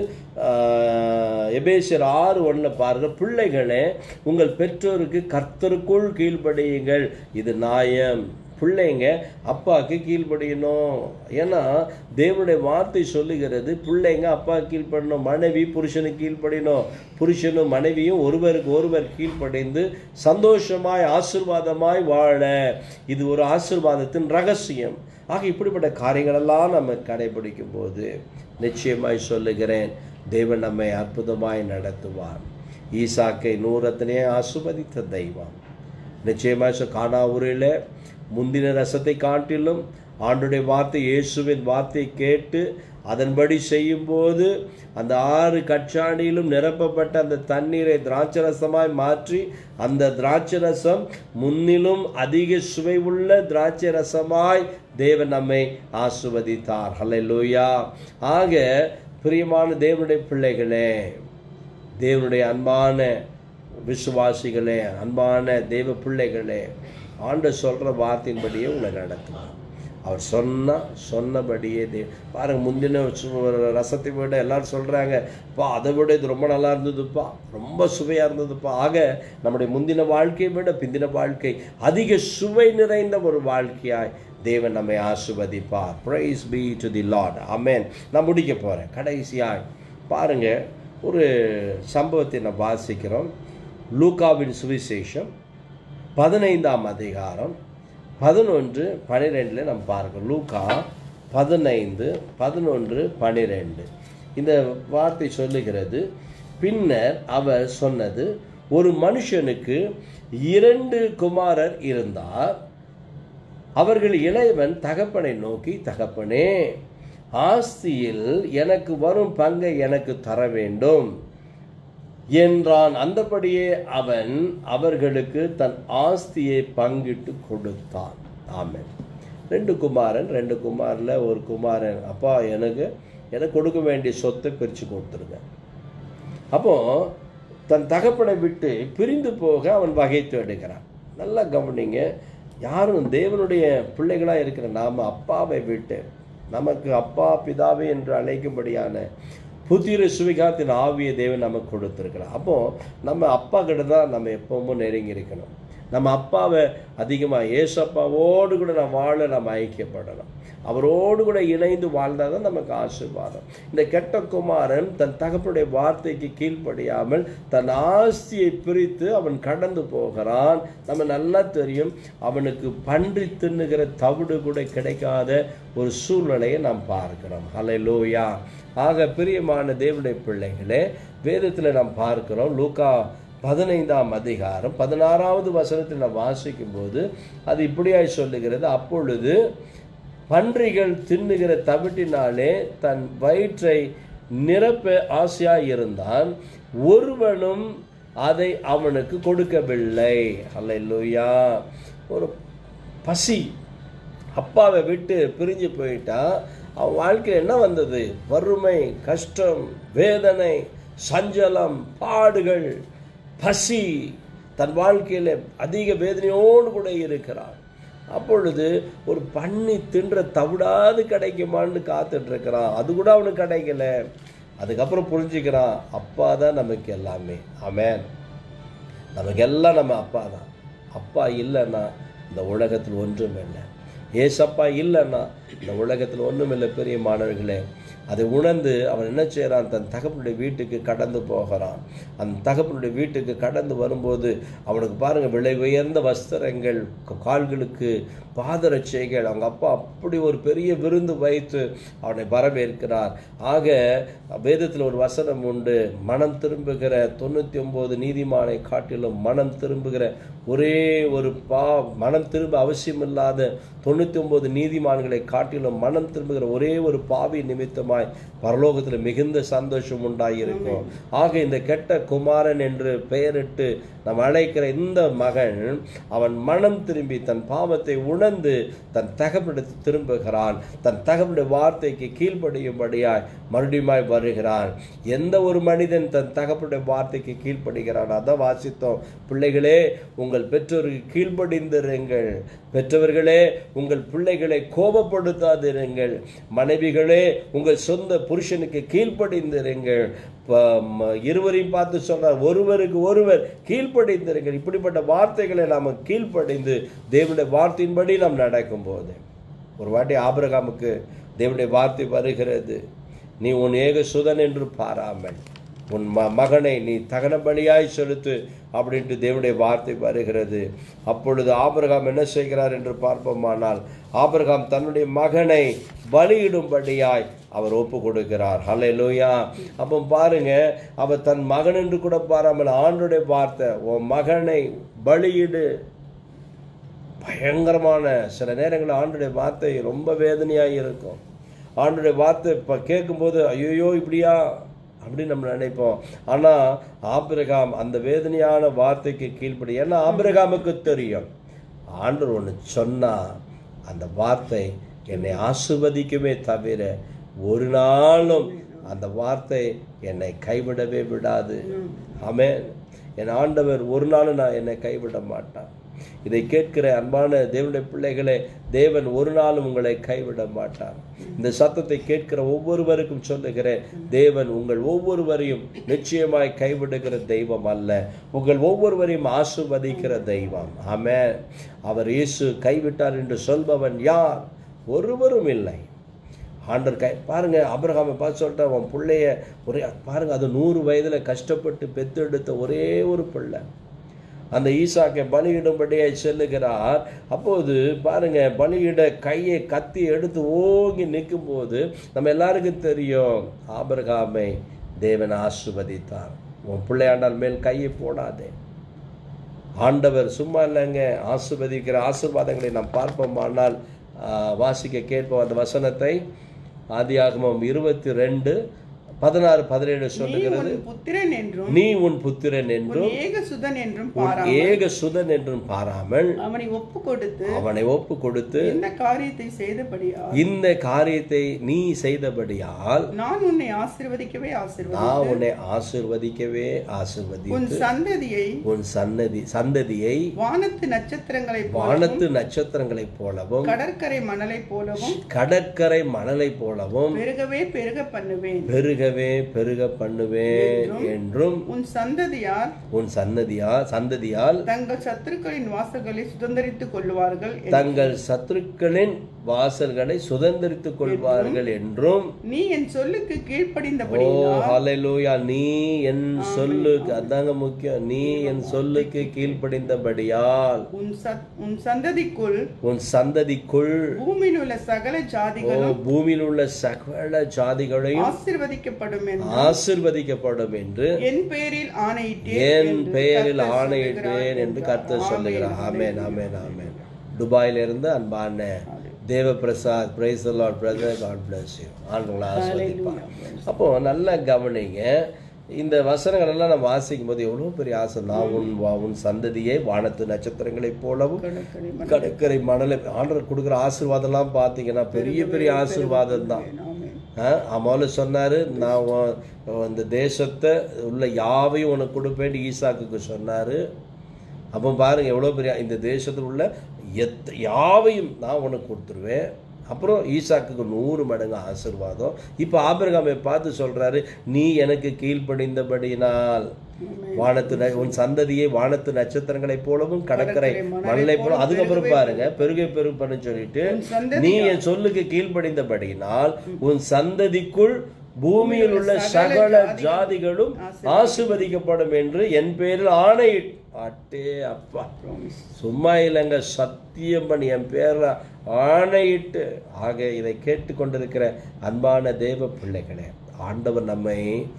ஆஹ், எபேசியர் ஆறு ஒன்று பாருங்க பிள்ளைகளே உங்கள் பெற்றோருக்கு கர்த்தருக்குள் கீழ்ப்படியுங்கள் இது நியாயம் பிள்ளைங்க அப்பாவுக்கு கீழ்ப்படியணும் ஏன்னா தேவனுடைய வார்த்தை சொல்லுகிறது பிள்ளைங்க அப்பா கீழ்ப்படணும் மனைவி புருஷனுக்கு கீழ்ப்படியணும் புருஷனும் மனைவியும் ஒருவருக்கு ஒருவர் கீழ்ப்படிந்து சந்தோஷமாய் ஆசீர்வாதமாய் வாழ இது ஒரு ஆசீர்வாதத்தின் ரகசியம் ஆக இப்படிப்பட்ட காரியங்களெல்லாம் நம்ம கடைபிடிக்கும் போது நிச்சயமாய் சொல்லுகிறேன் தேவன் நம்மை அற்புதமாய் நடத்துவார் ஈசாக்கை நூறத்தினே ஆசுவதித்த தெய்வம் நிச்சயமாக சொ- கானாவூரில் முந்தின ரசத்தை காட்டிலும் ஆண்டுடைய வார்த்தை இயேசுவின் வார்த்தை கேட்டு அதன்படி செய்யும்போது அந்த ஆறு கச்சாணியிலும் நிரப்பப்பட்ட அந்த தண்ணீரை திராட்சரசமாய் மாற்றி அந்த திராட்சரசம் முன்னிலும் அதிக சுவை உள்ள திராட்சை ரசமாய் தேவன் நம்மை ஆசுவதித்தார் ஹalleluya ஆக பிரியமான தேவனுடைய பிள்ளைகளே தேவனுடைய அன்பான விசுவாசிகளே அன்பான தேவ பிள்ளைகளே ஆண்டு சொல்கிற வார்த்தையின்படியே உங்களை நடத்துவார் அவர் சொன்னா சொன்னபடியே தே பாருங்க முந்தின சு- ரசத்தை விட எல்லாரும் சொல்கிறாங்க பா அதை விட இது ரொம்ப நல்லா இருந்ததுப்பா ரொம்ப சுவையாக இருந்ததுப்பா ஆக நம்முடைய முந்தின வாழ்க்கையை விட பிந்தின வாழ்க்கை அதிக சுவை நிறைந்த ஒரு வாழ்க்கையாய் தேவன் நம்மை ஆசுவதிப்பார் praise be to the lord amen நான் முடிக்க போகிறேன் கடைசியாக பாருங்க ஒரு சம்பவத்தை நான் வாசிக்கிறோம் லூகாவின் சுவிசேஷம் பதினைந்தாம் அதிகாரம் பதினொன்று பனிரெண்டில் நம்ம பார்க்கிறோம் லூகா பதினைந்து பதினொன்று பனிரெண்டு இந்த வார்த்தை சொல்லுகிறது பின்னர் அவர் சொன்னது ஒரு மனுஷனுக்கு இரண்டு குமாரர் இருந்தார் அவர்கள் இளையவன் தகப்பனை நோக்கி தகப்பனே ஆஸ்தியில் எனக்கு வரும் பங்கை எனக்கு தர வேண்டும் என்றான் அந்தபடியே அவன் அவர்களுக்கு தன் ஆஸ்தியை பங்கிட்டு கொடுத்தான் ஆமென் ரெண்டு குமாரன் ரெண்டு குமாரில் ஒரு குமாரன் அப்பா எனக்கு எனக்கு கொடுக்க வேண்டிய சொத்தை பிரித்து கொடுத்துருங்க அப்போ தன் தகப்பனை விட்டு பிரிந்து போக அவன் வகை தேடுகிறான் நல்லா கவனிங்க யாரும் தேவனுடைய பிள்ளைகளாக இருக்கிற நாம் அப்பாவை விட்டு நமக்கு அப்பா பிதாவே என்று அழைக்கும்படியான புத்திர சுவிகாரத்தின் ஆவிய தேவன் நமக்கு கொடுத்துருக்கிறார் அப்போ நம்ம அப்பா கிட்ட தான் நம்ம எப்பவும் நெருங்கி இருக்கணும் நம்ம அப்பாவை அதிகமாக ஏசப்பாவோடு கூட நம்ம வாழ நம்ம ஐக்கியப்படணும் அவரோடு கூட இணைந்து வாழ்ந்தால் தான் நமக்கு ஆசீர்வாதம் இந்த கெட்ட குமாரன் தன் தகப்பனுடைய வார்த்தைக்கு கீழ்ப்படியாமல் தன் ஆஸ்தியை பிரித்து அவன் கடந்து போகிறான் நம்ம நல்லா தெரியும் அவனுக்கு பன்றி தின்னுகிற தவிடு கூட கிடைக்காத ஒரு சூழ்நிலையை நாம் பார்க்கிறோம் ஹalleluya ஆக பிரியமான தேவனுடைய பிள்ளைகளே வேதத்தில் நாம் பார்க்கிறோம் லூக்கா பதினைந்தாம் அதிகாரம் பதினாறாவது வசனத்தில் நாம் வாசிக்கும் போது அது இப்படியாய் சொல்லுகிறது அப்பொழுது பன்றிகள் தின்னுகிற தவிட்டினாலே தன் வயிற்றை நிரப்ப ஆசையாய் இருந்தான் ஒருவனும் அதை அவனுக்கு கொடுக்கவில்லை அல்லையா ஒரு பசி அப்பாவை விட்டு பிரிஞ்சு போயிட்டா அவன் வாழ்க்கையில் என்ன வந்தது வறுமை கஷ்டம் வேதனை சஞ்சலம் பாடுகள் பசி தன் வாழ்க்கையில் அதிக வேதனையோடு கூட இருக்கிறான் அப்பொழுது ஒரு பண்ணி தின்ற தவிடாது கிடைக்குமான்னு காத்துட்டு இருக்கிறான் அது கூட அவனுக்கு கிடைக்கல அதுக்கப்புறம் புரிஞ்சுக்கிறான் அப்பா தான் நமக்கு எல்லாமே ஆமென் நமக்கு எல்லாம் நம்ம அப்பா தான் அப்பா இல்லைன்னா இந்த உலகத்தில் ஒன்றும் இல்லை ஏசப்பா இல்லைன்னா இந்த உலகத்தில் ஒன்றும் இல்லை பெரிய மாணவர்களே அதை உணர்ந்து அவன் என்ன செய்கிறான் தன் தகப்பனுடைய வீட்டுக்கு கடந்து போகிறான் அந்த தகப்பனுடைய வீட்டுக்கு கடந்து வரும்போது அவனுக்கு பாருங்கள் விலை உயர்ந்த வஸ்திரங்கள் கால்களுக்கு பாதரட்சைகள் அவங்க அப்பா அப்படி ஒரு பெரிய விருந்து வைத்து அவனை வரவேற்கிறார் ஆக வேதத்தில் ஒரு வசனம் உண்டு மனம் திரும்புகிற தொண்ணூற்றி ஒம்பது நீதிமானை காட்டிலும் மனம் திரும்புகிற ஒரே ஒரு பா மனம் திரும்ப அவசியமில்லாத தொண்ணூற்றி ஒம்பது நீதிமான்களை காட்டிலும் மனம் திரும்புகிற ஒரே ஒரு பாவி நிமித்தமாய் பரலோகத்தில் மிகுந்த சந்தோஷம் உண்டாயிருக்கும் ஆக இந்த கெட்ட குமாரன் என்று பெயரிட்டு நாம் அழைக்கிற இந்த மகன் அவன் மனம் திரும்பி தன் பாவத்தை உணர்ந்து தன் தகப்பனிடத்து திரும்புகிறான் தன் தகப்பனுடைய வார்த்தைக்கு கீழ்ப்படியும்படியாய் மறுபடியுமாய் வருகிறான் எந்த ஒரு மனிதன் தன் தகப்பனுடைய வார்த்தைக்கு கீழ்ப்படுகிறான் அதான் வாசித்தோம் பிள்ளைகளே உங்கள் பெற்றோருக்கு கீழ்ப்படிந்திருங்கள் பெற்றவர்களே உங்கள் பிள்ளைகளை கோபப்படுத்தாதிருங்கள் மனைவிகளே உங்கள் சொந்த புருஷனுக்கு கீழ்ப்படிந்திருங்கள் ப- ம- இருவரையும் பார்த்து சொன்னார் ஒருவருக்கு ஒருவர் கீழ்ப்படிந்திருங்கள் இப்படிப்பட்ட வார்த்தைகளை நாம் கீழ்ப்படிந்து தேவனுடைய வார்த்தையின்படி நாம் நடக்கும்போது ஒரு வாட்டி ஆபிரகாமுக்கு தேவனுடைய வார்த்தை வருகிறது நீ உன் ஏக சுதன் என்று பாராமல் உன் ம மகனை நீ தகன பலியாய் செலுத்து அப்படின்ட்டு தேவனுடைய வார்த்தை வருகிறது அப்பொழுது ஆபிரகாம் என்ன செய்கிறார் என்று பார்ப்போமானால் ஆபிரகாம் தன்னுடைய மகனை பலியிடும்படியாய் அவர் ஒப்பு கொடுக்கிறார் ஹலே லூயா அப்போ பாருங்க அவர் தன் மகன் என்று கூட பாராமல் ஆண்டுடைய வார்த்தை உன் மகனை பலியிடு பயங்கரமான சில நேரங்களில் ஆண்டுடைய வார்த்தை ரொம்ப வேதனையாக இருக்கும் ஆண்டுடைய வார்த்தை இப்போ கேட்கும்போது ஐயோ இப்படியா அப்படின்னு நம்ம நினைப்போம் ஆனால் ஆபிரகாம் அந்த வேதனையான வார்த்தைக்கு கீழ்ப்படி ஏன்னா ஆபிரகாமுக்கு தெரியும் ஆண்டவர் ஒன்று சொன்னால் அந்த வார்த்தை என்னை ஆசிர்வதிக்குமே தவிர ஒரு நாளும் அந்த வார்த்தை என்னை கைவிடவே விடாது ஆமென் என் ஆண்டவர் ஒரு நாளும் நான் என்னை கைவிட மாட்டான் இதை கேட்கிற அன்பான தேவனுடைய பிள்ளைகளே தேவன் ஒரு நாளும் உங்களை கைவிட மாட்டார் இந்த சத்தத்தை கேட்கிற ஒவ்வொருவருக்கும் சொல்லுகிறேன் தேவன் உங்கள் ஒவ்வொருவரையும் நிச்சயமாய் கைவிடுகிற தெய்வம் அல்ல உங்கள் ஒவ்வொருவரையும் ஆசிர்வதிக்கிற தெய்வம் ஆமென் அவர் இயேசு கைவிட்டார் என்று சொல்பவன் யார் ஒருவரும் இல்லை ஆண்டர் கை பாருங்க அபிரகாமை பார்த்து சொல்லிட்டு அவன் பிள்ளைய ஒரே பாருங்க அது நூறு வயதில் கஷ்டப்பட்டு பெத்தெடுத்த ஒரே ஒரு பிள்ளை அந்த ஈசாக்கை பலியிடும்படியாய் செல்லுகிறார் அப்போது பாருங்க பலியிட கையை கத்தி எடுத்து ஓங்கி நிற்கும் போது நம்ம எல்லாருக்கும் தெரியும் ஆபிரகாமை தேவன் ஆசிர்வதித்தார் உன் பிள்ளையாண்டால் மேல் கையை போடாதே ஆண்டவர் சும்மா இல்லைங்க ஆசிர்வதிக்கிற ஆசீர்வாதங்களை நாம் பார்ப்போமானால் ஆ, வாசிக்க கேட்போம் அந்த வசனத்தை ஆதியாகமம் இருபத்தி ரெண்டு பதினாறு பதினேழு நீ சொல்லுகிறது உன் புத்திரன் என்றும் நீ உன் புத்திரன் உன் என்றும் ஏக சுதன் என்றும் உன் பாரா ஏக சுதன் என்றும் பாராமல் அவனை ஒப்பு கொடுத்து அவனை ஒப்பு கொடுத்து இந்த காரியத்தை செய்தபடியா இந்த காரியத்தை நீ செய்தபடியால் நான் உன்னை ஆசீர்வதிக்கவே ஆசீர்வதி நான் உன்னை ஆசிர்வதிக்கவே உன் ஆசிர்வதித்து சந்ததியை உன் சன்னதி சந்ததியை வானத்து நட்சத்திரங்களைப் போல வானத்து நட்சத்திரங்களைப் போலவும் கடற்கரை மணலைப் போலவும் கடற்கரை மணலைப் போலவும் பெருகவே பெருக பண்ணுவேன் பெருகவே பெருக பண்ணுவேன் என்றும் உன் சந்ததியார் உன் சன்னதியா சந்ததியால் தங்கள் சத்துருக்களின் வாசல்களை சுதந்தரித்துக் கொள்வார்கள் என்று தங்கள் சத்துருக்களின் வாசல்களை சுதந்திரித்துக் கொள்வார்கள் என்றும் நீ என் சொல்லுக்கு ஓ கீழ்ப்படிந்தபடி ஹalleluya நீ என் சொல்லுக்கு அதாங்க முக்கியம் நீ என் சொல்லுக்கு கீழ்ப்படிந்தபடியால் உன் சத் உன் சந்ததிக்குள் உன் சந்ததிக்குள் பூமியில் உள்ள சகல ஓ ஜாதிகளும் பூமியில் உள்ள சகல ஜாதிகளையும் ஆசீர்வதிக்கப்படும் என்று ஆசிர்வதிக்கப்படும் என்று என் பெயரில் ஆணையிட்டேன் என் என்று பெயரில் கர்த்தர் ஆணையிட்டேன் சொல்லுகிறார் என்று என்றார். கர்த்தர் சொல்லுகிறார் ஆமென் ஆமென் ஆமென் துபாயில இருந்து அன்பான Deva Prasad praise Lord brother God bless you ஆண்டவங்களை ஆசிர்வதிப்பார் அப்போ நல்லா கவனிங்க இந்த வசனங்கள் எல்லாம் நம்ம வாசிக்கும் போது எவ்வளோ பெரிய ஆசை நான் உன் வா- உன் சந்ததியை வானத்து நட்சத்திரங்களைப் போலவும் கடற்கரை மணல் கடற்கரை மணலை ஆண்டவர் கொடுக்குற ஆசீர்வாதம்லாம் பார்த்தீங்கன்னா பெரிய பெரிய ஆசீர்வாதம் தான் ஆமென். முதல்ல சொன்னாரு நான் உன் இந்த தேசத்தை உள்ள யாவையும் உனக்கு கொடுப்பேன்னு ஈசாக்குக்கு சொன்னாரு அப்போ பாருங்க எவ்வளோ பெரிய இந்த தேசத்தில் உள்ள எத் யாவையும் நான் உனக்கு கொடுத்துருவேன் அப்புறம் ஈசாக்குக்கு நூறு மடங்கு ஆசீர்வாதம் இப்போ ஆபிரகாமை பார்த்து சொல்றாரு நீ எனக்கு கீழ்ப்படிந்தபடியினால் வானத்து ந- உன் சந்ததியை வானத்து நட்சத்திரங்களைப் போலவும் கடற்கரை மணலை போல அதுக்கப்புறம் பாருங்க பெருகை பெருப்பன்னு சொல்லிட்டு உன் சந்ததி நீ என் சொல்லுக்கு கீழ்ப்படிந்தபடியினால் உன் சந்ததிக்குள் பூமியில் உள்ள சகல ஜாதிகளும் ஆசிர்வதிக்கப்படும் என்று என் பேரில் ஆணை அட்டே அப்பா சும்மா இல்லைங்க சத்தியம் பண்ணி என் பேர்ல ஆணையிட்டு ஆக இதை கேட்டுக்கொண்டிருக்கிற அன்பான தேவ பிள்ளைகளே ஆண்டவர் நம்மை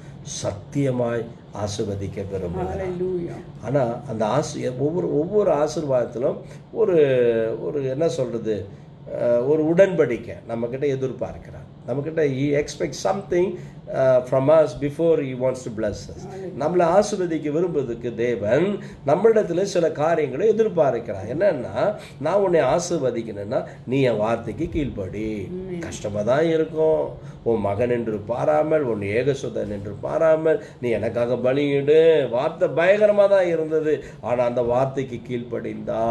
சத்தியமாய் ஆசிர்வதிக்க விரும்புகிறார் Hallelujah. ஆனா அந்த ஆசி ஒவ்வொரு ஒவ்வொரு ஆசீர்வாதத்திலும் ஒரு ஒரு என்ன சொல்றது அஹ், ஒரு உடன்படிக்கை நம்மக்கிட்ட எதிர்பார்க்கிறார் நம்மக்கிட்ட he expect something from us before he wants to bless நம்மளை ஆசீர்வதிக்க விரும்புவதற்கு தேவன் நம்மளிடத்துல சில காரியங்களை எதிர்பார்க்கிறார் என்னன்னா நான் உன்னை ஆசீர்வதிக்கணும்னா நீ என் வார்த்தைக்கு கீழ்ப்படி கஷ்டமாக தான் இருக்கும் உன் மகன் என்று பாராமல் உன் ஏகசுதன் என்று பாராமல் நீ எனக்காக பலியிடு வார்த்தை பயங்கரமாக தான் இருந்தது ஆனால் அந்த வார்த்தைக்கு கீழ்ப்படிந்தா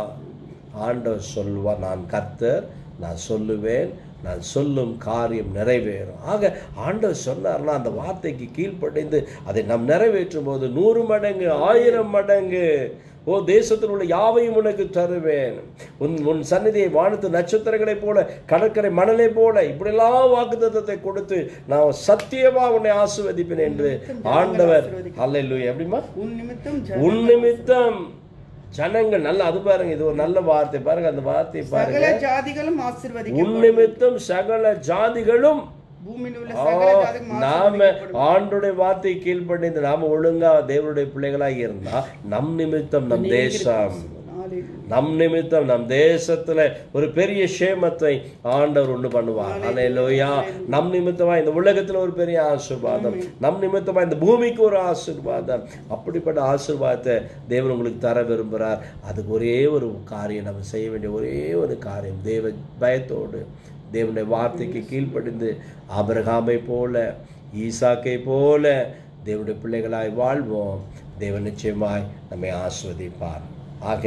ஆண்டவர் சொல்வார் நான் கர்த்தர் நான் சொல்லுவேன் நான் சொல்லும் காரியம் நிறைவேறும் ஆக ஆண்டவர் சொன்னார்னா அந்த வார்த்தைக்கு கீழ்ப்படிந்து அதை நாம் நிறைவேற்றும் போது நூறு மடங்கு ஆயிரம் மடங்கு ஓ தேசத்தில் உள்ள யாவையும் உனக்கு தருவேன் உன் உன் சந்நிதியை வானத்து நட்சத்திரங்களைப் போல கடற்கரை மணலை போல இப்படியெல்லாம் வாக்குத்தத்தத்தை கொடுத்து நான் சத்தியமா உன்னை ஆசிர்வதிப்பேன் என்று ஆண்டவர் அல்ல எப்படிமா உன் நிமித்தம் உன் நிமித்தம் ஜனங்கள் நல்ல அது பாருங்க இது ஒரு நல்ல வார்த்தை பாருங்க அந்த வார்த்தை பாருங்க சகல ஜாதிகளும் ஆசீர்வதிக்க உன் நிமித்தம் சகல ஜாதிகளும் பூமியில் உள்ள ஆ, சகல ஜாதிகளும் நாம ஆண்டுடைய வார்த்தை கீழ்ப்படிந்து நாம ஒழுங்கா தேவனுடைய பிள்ளைகளாக இருந்தா நம் நிமித்தம் நம் தேசம் Hallelujah. நம் நிமித்தம் நம் தேசத்துல ஒரு பெரிய சேமத்தை ஆண்டவர் உண்டு பண்ணுவார் அல்லேலூயா நம் நிமித்தமா இந்த உலகத்துல ஒரு பெரிய ஆசீர்வாதம் நம் நிமித்தமா இந்த பூமிக்கு ஒரு ஆசீர்வாதம் அப்படிப்பட்ட ஆசீர்வாதத்தை தேவன் உங்களுக்கு தர விரும்புகிறார் அதுக்கு ஒரே ஒரு காரியம் நம்ம செய்ய வேண்டிய ஒரே ஒரு காரியம் தேவ பயத்தோடு தேவனுடைய வார்த்தைக்கு கீழ்ப்படிந்து ஆபிரகாமை போல ஈசாக்கை போல தேவனுடைய பிள்ளைகளாய் வாழ்வோம் தேவன் நிச்சயமாய் நம்மை ஆஸ்வதிப்பார் ஆக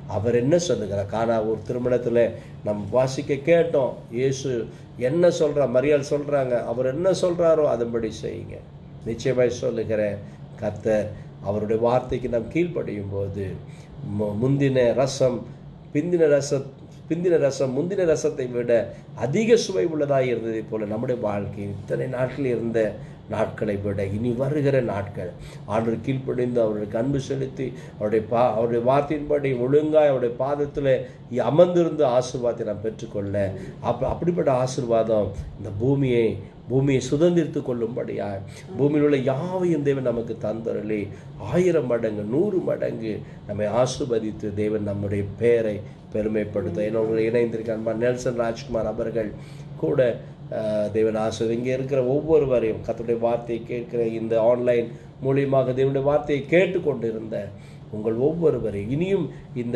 அவர் என்ன சொல்லுகிறார் காணா ஒரு திருமணத்தில் நம்ம வாசிக்க கேட்டோம் இயேசு என்ன சொல்றா மரியாள் சொல்றாங்க அவர் என்ன சொல்றாரோ அதன்படி செய்யுங்க நிச்சயமாய் சொல்லுகிறேன் கர்த்தர் அவருடைய வார்த்தைக்கு நாம் கீழ்ப்படியும் போது மு- முந்தின ரசம் பிந்தின ரச பிந்தின ரசம் முந்தின ரசத்தை விட அதிக சுவை உள்ளதாக இருந்ததை போல நம்முடைய வாழ்க்கை இத்தனை நாட்கள் இருந்த நாட்களை விட இனி வருகிற நாட்கள் ஆண்டு கீழ்ப்படிந்து அவருக்கு அன்பு செலுத்தி அவருடைய பா அவருடைய வார்த்தையின்படி ஒழுங்காய் அவருடைய பாதத்தில் அமர்ந்திருந்து ஆசீர்வாதத்தை நாம் பெற்றுக்கொள்ள அப்ப அப்படிப்பட்ட ஆசீர்வாதம் இந்த பூமியை பூமியை சுதந்திரித்து கொள்ளும்படியாய் பூமியில் உள்ள யாவையும் தேவன் நமக்கு தந்தரளி ஆயிரம் மடங்கு நூறு மடங்கு நம்மை ஆசீர்வதித்து தேவன் நம்முடைய பெயரை பெருமைப்படுத்த என்னோட இணைந்திருக்க அன்பா நெல்சன் ராஜ்குமார் அவர்கள் கூட ஆஹ், தேவன் ஆசிரியர் இங்கே இருக்கிற ஒவ்வொருவரையும் கர்த்தருடைய வார்த்தையை கேட்கிற இந்த ஆன்லைன் மூலியமாக தேவனுடைய வார்த்தையை கேட்டுக்கொண்டிருந்த உங்கள் ஒவ்வொருவரையும் இனியும் இந்த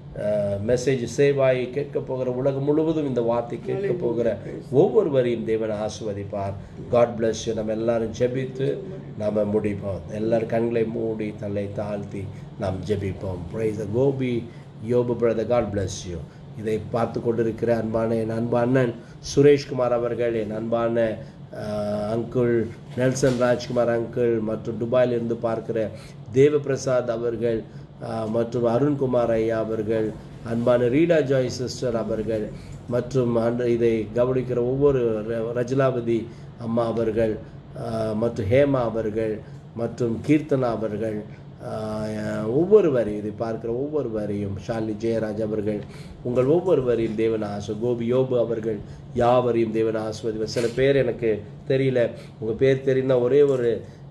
மெசேஜ் சேவாயை கேட்க போகிற உலகம் முழுவதும் இந்த வார்த்தை கேட்க போகிற ஒவ்வொருவரையும் தேவன் ஆசிர்வதிப்பார் காட் bless you நம்ம எல்லாரும் ஜெபித்து நாம முடிப்போம் எல்லாரும் கண்களை மூடி தலை தாழ்த்தி நாம் ஜெபிப்போம் பிரைஸ் கோபி யோபு பிரதர் காட் bless you இதை பார்த்து கொண்டிருக்கிற அன்பான என் அன்பு அண்ணன் சுரேஷ்குமார் அவர்கள் என் அன்பான அங்குள் நெல்சன் ராஜ்குமார் அங்கிள் மற்றும் துபாயிலிருந்து பார்க்கிற தேவபிரசாத் அவர்கள் ஆஹ், மற்றும் அருண்குமார் ஐயா அவர்கள் அன்பான ரீடா ஜாய் சிஸ்டர் அவர்கள் மற்றும் அன்று இதை கவனிக்கிற ஒவ்வொரு ர- ரஜிலாவதி அம்மா அவர்கள் ஆஹ், மற்றும் ஹேமா அவர்கள் மற்றும் கீர்த்தனா அவர்கள் ஆஹ், ஒவ்வொருவரையும் இதை பார்க்கிற ஒவ்வொருவரையும் ஷாலினி ஜெயராஜ் அவர்கள் உங்கள் ஒவ்வொருவரையும் தேவன் ஆசை கோபி யோபு அவர்கள் யாவரையும் தேவன் ஆஸ்வதி சில பேர் எனக்கு தெரியல உங்கள் பேர் தெரியும்னா ஒரே ஒரு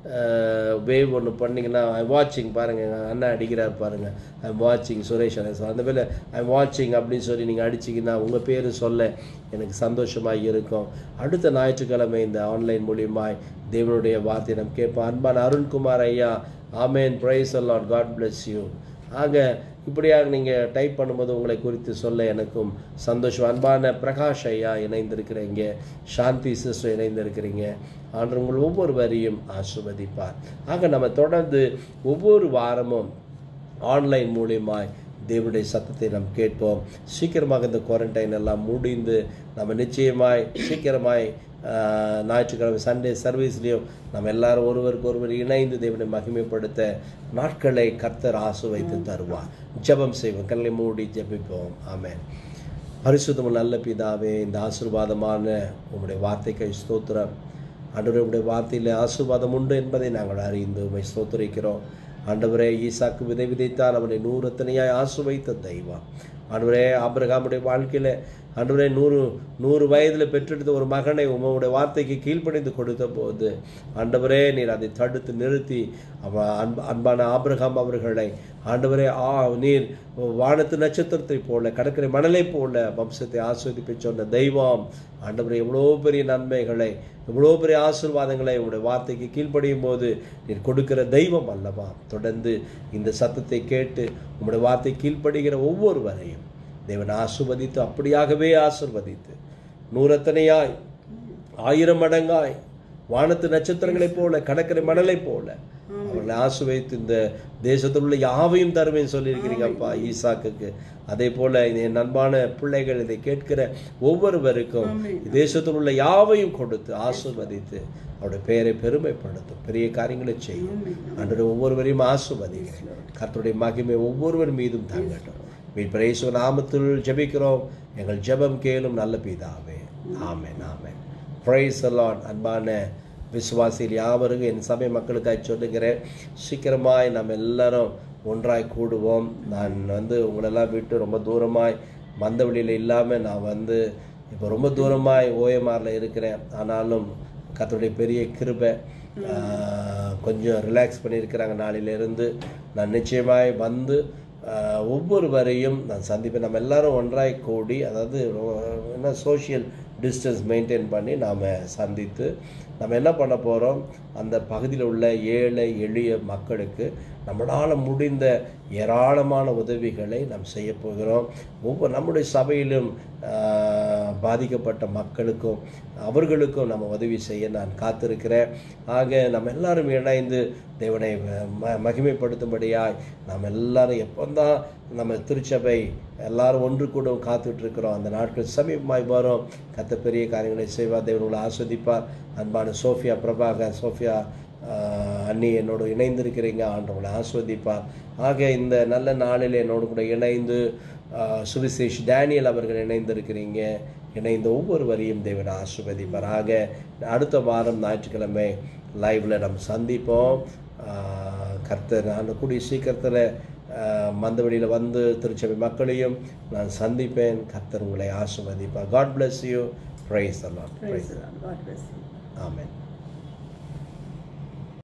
வேவ் ஒன்று பண்ணிங்கன்னா ஐ வாட்சிங் பாருங்கள் எங்கள் அண்ணன் அடிக்கிறார் பாருங்கள் ஐ வாட்சிங் சுரேஷ் அண்ணன் அந்த வேலை ஐ வாட்சிங் அப்படின்னு சொல்லி நீங்கள் அடிச்சிங்கன்னா உங்கள் பேர் சொல்ல எனக்கு சந்தோஷமாக இருக்கும் அடுத்த ஞாயிற்றுக்கிழமை இந்த ஆன்லைன் மூலியமாய் தேவனுடைய வார்த்தை நாம் கேட்போம் அன்பான அருண்குமார் ஐயா ஆமேன் praise the Lord God bless you ஆக இப்படியாக நீங்கள் டைப் பண்ணும்போது உங்களை குறித்து சொல்ல எனக்கும் சந்தோஷம் அன்பான பிரகாஷ் ஐயா இணைந்திருக்கிறீங்க சாந்தி சிஸ்டர் இணைந்திருக்கிறீங்க ஆண்டு உங்கள் ஒவ்வொருவரையும் ஆசிர்வதிப்பார் ஆக நம்ம தொடர்ந்து ஒவ்வொரு வாரமும் ஆன்லைன் மூலியமாய் தேவனுடைய சத்தத்தை நாம் கேட்போம் சீக்கிரமாக இந்த குவாரண்டைன் எல்லாம் முடிந்து நம்ம நிச்சயமாய் சீக்கிரமாய் ஆஹ், ஞாயிற்றுக்கிழமை சண்டே சர்வீஸ்லேயும் நம்ம எல்லாரும் ஒருவருக்கு ஒருவர் இணைந்து தேவனை மகிமைப்படுத்த நாட்களை கர்த்தர் ஆசு வைத்து தருவார் ஜெபம் செய்வோம் கல்லை மூடி ஜெபிப்போம் ஆமென் பரிசுத்தமும் நல்ல பிதாவே இந்த ஆசீர்வாதமான உம்முடைய வார்த்தைக்கு ஸ்தோத்திரம் ஆண்டவரே உம்முடைய வார்த்தையில் ஆசீர்வாதம் உண்டு என்பதை நாங்கள் அறிந்து உம்மை ஸ்தோத்திரிக்கிறோம் ஆண்டவரே ஈசாக்கு விதை விதைத்தால் அவனை நூறத்தனையாய் ஆசுவைத்த தெய்வம் ஆண்டவரே ஆபிரகாமுடைய வாழ்க்கையில் ஆண்டவரே நூறு நூறு வயதில் பெற்றெடுத்த ஒரு மகனை உங்களுடைய வார்த்தைக்கு கீழ்ப்படிந்து கொடுத்த போது ஆண்டவரே நீர் அதை தடுத்து நிறுத்தி அவ அன்ப அன்பான ஆபிரகாம் அவர்களை ஆண்டவரே ஆ நீர் வானத்து நட்சத்திரத்தை போல கடற்கரை மணலை போல வம்சத்தை ஆஸ்வதிப்பு சொன்ன தெய்வம் ஆண்டவரே எவ்வளோ பெரிய நன்மைகளை எவ்வளோ பெரிய ஆசீர்வாதங்களை உங்களுடைய வார்த்தைக்கு கீழ்ப்படியும் போது நீர் கொடுக்கிற தெய்வம் அல்லவா தொடர்ந்து இந்த சத்தத்தை கேட்டு உங்களுடைய வார்த்தை கீழ்ப்படுகிற ஒவ்வொருவரையும் தேவன் ஆசிர்வதித்து அப்படியாகவே ஆசிர்வதித்து நூறத்தனையாய் ஆயிரம் மடங்காய் வானத்து நட்சத்திரங்களைப் போல கடற்கரை மணலைப் போல அவர்களை ஆசிர்வதித்து இந்த தேசத்தில் உள்ள யாவையும் தருவேன் சொல்லியிருக்கிறீங்க அப்பா ஈசாக்குக்கு அதே போல என் அன்பான பிள்ளைகள் இதை கேட்கிற ஒவ்வொருவருக்கும் தேசத்தில் உள்ள யாவையும் கொடுத்து ஆசிர்வதித்து அவருடைய பெயரை பெருமைப்படுத்தும் பெரிய காரியங்களை செய்யும் அன்று ஒவ்வொருவரையும் ஆசிர்வதிக்கிறேன் கர்த்தருடைய மகிமை ஒவ்வொருவர் மீதும் தங்கட்டும் மீட்பரேசு நாமத்தில் ஜெபிக்கிறோம் எங்கள் ஜெபம் கேளும் நல்ல பிதாவே ஆமென் ஆமென் பிரைஸ் அலாட் அன்பான விசுவாசிகள் யாவருக்கும் என் சபை மக்களுக்காக சொல்லுகிறேன் சீக்கிரமாய் நம்ம எல்லாரும் ஒன்றாய் கூடுவோம் நான் வந்து உங்களெல்லாம் விட்டு ரொம்ப தூரமாய் மந்தவெளியில் இல்லாமல் நான் வந்து இப்போ ரொம்ப தூரமாய் ஓஎம்ஆரில் இருக்கிறேன் ஆனாலும் கர்த்தருடைய பெரிய கிருபை ஆஹ், கொஞ்சம் ரிலாக்ஸ் பண்ணியிருக்கிறாங்க நாளிலிருந்து நான் நிச்சயமாய் வந்து ஆஹ், ஒவ்வொருவரையும் நான் சந்திப்பேன் நம்ம எல்லாரும் ஒன்றாய் கூடி அதாவது ரொ- என்ன சோஷியல் டிஸ்டன்ஸ் மெயின்டைன் பண்ணி நாம் சந்தித்து நம்ம என்ன பண்ண போகிறோம் அந்த பகுதியில் உள்ள ஏழை எளிய மக்களுக்கு நம்மளால் முடிந்த ஏராளமான உதவிகளை நாம் செய்ய போகிறோம் ஒவ்வொரு நம்முடைய சபையிலும் ஆஹ், பாதிக்கப்பட்ட மக்களுக்கும் அவர்களுக்கும் நம்ம உதவி செய்ய நான் காத்திருக்கிறேன் ஆக நம்ம எல்லாரும் இணைந்து தேவனை ம மகிமைப்படுத்தும்படியாய் நாம் எல்லாரும் எப்போந்தான் நம்ம திருச்சபை எல்லாரும் ஒன்று கூட காத்துட்டு இருக்கிறோம் அந்த நாட்கள் சமீபமாய் வரும் கத்த பெரிய காரியங்களை செய்வார் தேவர்களை ஆஸ்வதிப்பார் அன்பான சோஃபியா பிரபாகர் சோஃபியா ஆஹ், அண்ணி என்னோடு இணைந்திருக்கிறீங்க ஆண்டவங்களை ஆஸ்வதிப்பார் ஆக இந்த நல்ல நாளில் என்னோடு கூட இணைந்து ஆஹ், சுவிசேஷ் டேனியல் அவர்கள் இணைந்திருக்கிறீங்க இணைந்த ஒவ்வொருவரையும் தேவன் ஆசிர்வதிப்பார் ஆக அடுத்த வாரம் ஞாயிற்றுக்கிழமை லைவில் நம்ம சந்திப்போம் ஆஹ், கர்த்தர் நான் கூடிய சீக்கிரத்தில் மந்தவெளியில் வந்து திருச்சபை மக்களையும் நான் சந்திப்பேன் கர்த்தர் உங்களை ஆசிர்வதிப்பார் காட் bless யூ ப்ரைஸ் அல்லாம் Praise the Lord. God bless you. Amen